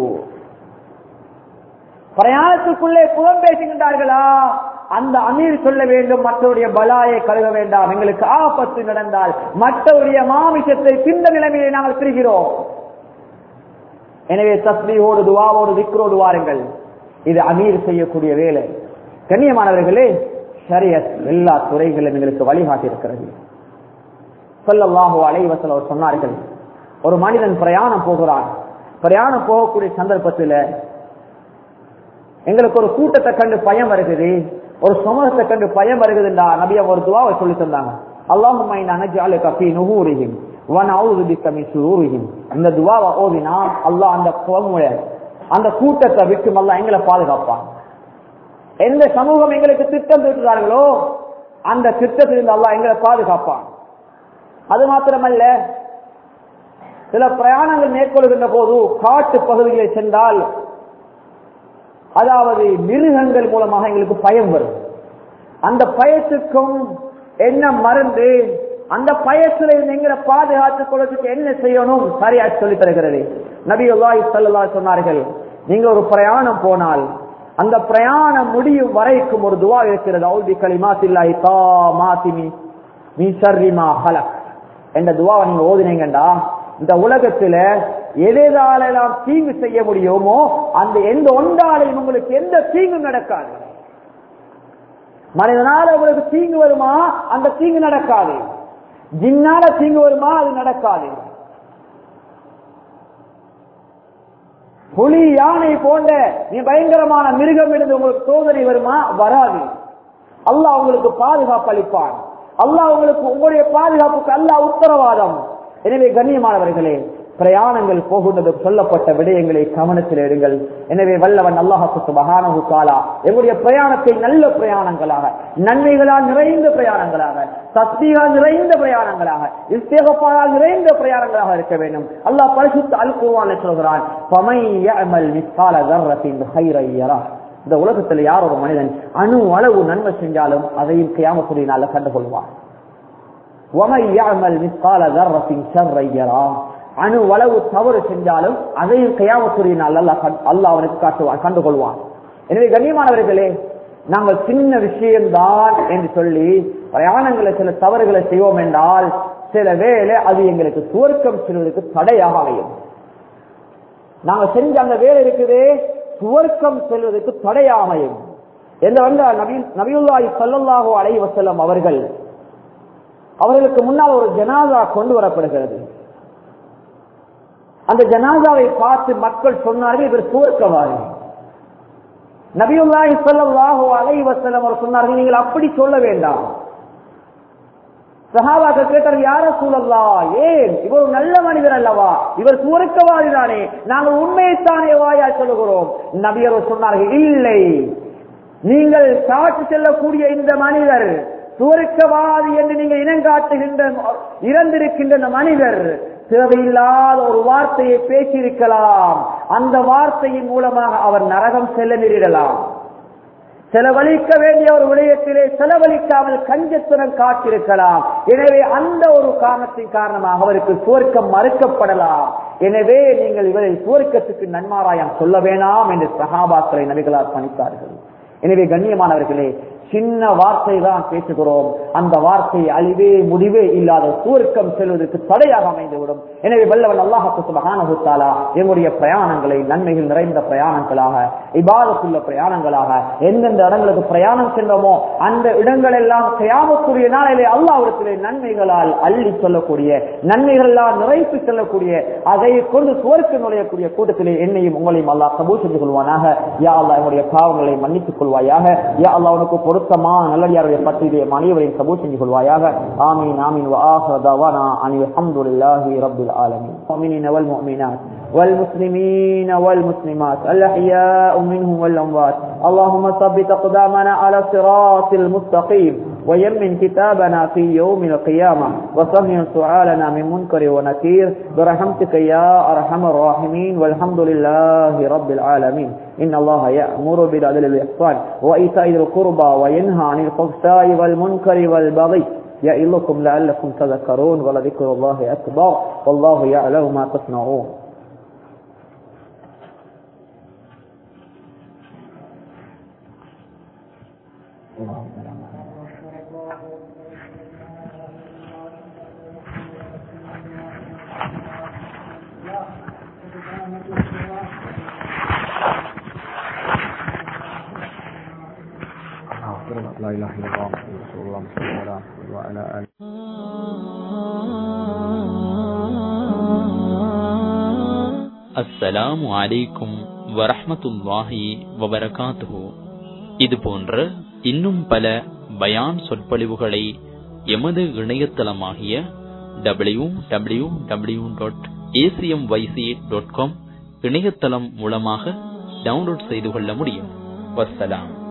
பிரயாணத்துக்குள்ளே புலம் பேசுகின்றார்களா அந்த அமீர் சொல்ல வேண்டும் மற்றவருடைய பலாயை கழுக வேண்டாம் எங்களுக்கு ஆபத்து நடந்தால் மற்றவருடைய மாமிசத்தை பிந்த நிலைமையை நாங்கள் பிரிகிறோம் எனவே தஸ்மியோடு துவாவோடு விக்ரோடு வாருங்கள் இது அமீர் செய்யக்கூடிய வேலை கண்ணியமானவர்களே ஷரியத் எல்லா துறைகளிலும் எங்களுக்கு வழிகாட்டி இருக்கிறது சொல்லல்லாஹோ அலைவசல் அவர் சொன்னார்கள் ஒரு மனிதன் பிரயாணம் போகிறான் பிரயாணம் போகக்கூடிய சந்தர்ப்பத்தில் எங்களுக்கு ஒரு கூட்டத்தை கண்டு பயம் வருகிறது ஒரு சமூகத்தை கண்டு பயம் வருகுதுண்டா நபியா ஒரு துவாவை சொல்லி தந்தாங்க இந்த துவாவை ஓதினா அல்லாஹ் அந்த கோமுடைய அந்த கூட்டத்தை விட்டு அல்லா எங்களை பாதுகாப்பான் எந்த சமூகம் எங்களுக்கு திட்டம் தீட்டுறார்களோ அந்த திட்டத்திலிருந்து அல்லா எங்களை பாதுகாப்பான் அது மாத்திரமல்ல சில பிரயாணங்கள் மேற்கொள்கின்ற போது காட்டு பகுதிகளை சென்றால் அதாவது மிருகங்கள் மூலமாக எங்களுக்கு பயம் வரும் அந்த பயத்துக்கும் என்ன மருந்து அந்த பயத்துல இருந்து எங்களை பாதுகாத்துக் கொள்வதற்கு என்ன செய்யணும் சரியா சொல்லி தருகிறது நபி அல்லாஹ் சல்லா சொன்னார்கள் நீங்க ஒரு பிரயாணம் போனால் அந்த பிரயாணம் முடியும் வரைக்கும் ஒரு துவா இருக்கிறது அவுதி களிமாத்தில்லாஹி தா மாத்திமி மீ ஷர்ரிமா ஹலக் என்ற துவாவை நீங்க ஓதினீங்கண்டா இந்த உலகத்துல எதெல்லாம் தீங்கு செய்ய முடியுமோ அந்த எந்த ஒன்றாலையும் உங்களுக்கு எந்த தீங்கும் நடக்காது மனிதனால உங்களுக்கு தீங்கு வருமா அந்த தீங்கு நடக்காது ஜின்னால தீங்கு வருமா அது நடக்காது புலி யானை போன்ற நீ பயங்கரமான மிருகம் இருந்து உங்களுக்கு சோதனை வருமா வராது அல்லாஹ் உங்களுக்கு பாதுகாப்பு அளிப்பான் அல்லாஹ் உங்களுக்கு உங்களுடைய பாதுகாப்புக்கு அல்லாஹ் உத்தரவாதம் எனவே கண்ணியமானவர்களே பிரயாணங்கள் போகின்றது சொல்லப்பட்ட விடயங்களை கவனத்தில் எடுங்கள் எனவே வல்லவன் அல்லாஹு மகானகு காலா எங்களுடைய பிரயாணத்தை நல்ல பிரயாணங்களாக நன்மைகளால் நிறைந்த பிரயாணங்களாக சக்தியால் நிறைந்த பிரயாணங்களாக இஸ்தேகப்பால் நிறைந்த பிரயாணங்களாக இருக்க வேண்டும் அல்லாஹ் பரிசுத்த அல் குர்வான் சொல்கிறான் பமையமல் மிஸ்கால தர்ரத்தின் ஹைரையரா இந்த உலகத்தில் யார் ஒரு மனிதன் அணு அளவு நன்மை செஞ்சாலும் அதையும் கியாமத்துறையினால கண்டுகொள்வான் ஒமையாமல் மிஸ்கால தர்ரத்தின் ஷர்ரையரா அணு அளவு தவறு செஞ்சாலும் அதையும் கையாமத்துறையினால் அல்லாஹ் அவனுக்கு காட்டுவான் கண்டுகொள்வான் எனவே கண்ணியமானவர்களே நாங்கள் சின்ன விஷயம்தான் என்று சொல்லி பிரயாணங்களை சில தவறுகளை செய்வோம் என்றால் சில வேலை அது எங்களுக்கு சுவர்க்கம் செல்வதற்கு தடையாக அமையும் நாங்க செஞ்ச அந்த வேலை இருக்குது சுவர்க்கம் செல்வதற்கு தடையாக அமையும் என்று வந்து நபியுல்லாஹி சல்லல்லாஹு அலைஹி வஸல்லம் அவர்கள் அவர்களுக்கு முன்னால் ஒரு ஜனாதா கொண்டு வரப்படுகிறது அந்த ஜனாதாவை பார்த்து மக்கள் சொன்னார்கள் இவர் சுவர்க்கவாதி நபியுல்லாஹி ஸல்லல்லாஹு அலைஹி வஸல்லம் அவர் சொன்னார்கள் நீங்கள் அப்படி சொல்ல வேண்டாம் சஹாபாக்கள் கேட்டார் யார சூழல்லா ஏன் இவர் ஒரு நல்ல மனிதர் அல்லவா இவர் சுவர்க்கவாதி தானே நாங்கள் உண்மையைத்தானே வாயா சொல்லுகிறோம் நபியர் சொன்னார்கள் இல்லை நீங்கள் காட்டு செல்லக்கூடிய இந்த மனிதர் சுவர்க்கவாதி என்று நீங்கள் இனங்காட்டுகின்ற இறந்திருக்கின்ற இந்த மனிதர் தேவையில்லாத ஒரு வார்த்தையை பேசியிருக்கலாம் அந்த வார்த்தையின் மூலமாக அவர் நரகம் செல்ல நேரிடலாம் செலவழிக்க வேண்டிய ஒரு விடயத்திலே செலவழிக்காமல் கஞ்சத்துடன் காட்டிருக்கலாம் எனவே அந்த ஒரு காரணத்தின் காரணமாக அவருக்கு சுவர்க்கம் மறுக்கப்படலாம் எனவே நீங்கள் இவரை சுவர்க்கத்துக்கு நன்மாராயம் சொல்ல வேணாம் என்று சகாபாக்களை நபிகளார் பணித்தார்கள் எனவே கண்ணியமானவர்களே சின்ன வார்த்தை தான் பேசுகிறோம் அந்த வார்த்தை அழிவே முடிவே இல்லாத சுவர்க்கம் செல்வதற்கு தடையாக அமைந்துவிடும் எனவே வல்லவன் அல்லாஹாலா எங்களுடைய பிரயாணங்களை நன்மைகள் நிறைந்த பிரயாணங்களாக இபாதத்துள்ள பிரயாணங்களாக எந்தெந்த இடங்களுக்கு பிரயாணம் சென்றோமோ அந்த இடங்கள் எல்லாம் கயாமக்கூடிய நாளிலே அல்லாவிடத்திலே நன்மைகளால் அள்ளி சொல்லக்கூடிய நன்மைகளால் நிறைத்து செல்லக்கூடிய அதை கொண்டு சுவர்க்கு நுழையக்கூடிய கூட்டத்திலே என்னையும் உங்களையும் அல்லாஹ் கபூல் செஞ்சு கொள்வானாக யா அல்லா என்னுடைய பாவங்களை மன்னித்துக் கொள்வாயாக யா அல்லா உனக்கு பொருத்தமான நல்லடியாருடைய பற்றிய அனைவரையும் கபூல் செஞ்சு கொள்வாயாக ஆமீன் ஆமீன் وآخر دعوانا أن الحمد لله رب العالمين المؤمنين والمؤمنات والمسلمين والمسلمات الأحياء منهم والأموات اللهم ثبت أقدامنا على الصراط المستقيم ويمن كتابنا في يوم القيامة وسهل سؤالنا من منكر ونكير برحمتك يا أرحم الراحمين والحمد لله رب العالمين إن الله يأمر بالعدل والإحسان وإيتاء ذي القربى وينهى عن الفحشاء والمنكر والبغي يعظكم لعلكم تذكرون ولذكر الله أكبر والله يعلم ما تصنعون لا اله الا الله رسول الله صلى الله عليه وسلم وعلى اله அஸ்ஸலாமு அலைக்கும் வரஹ்மத்துல்லாஹி வபரகாத்துஹு இது போன்ற இன்னும் பல பயான் சொற்பொழிவுகளை எமது இணையதளமாகிய W W W dot A C M Y C dot com இணையதளம் மூலமாக டவுன்லோட் செய்து கொள்ள முடியும் வஸ்ஸலாம்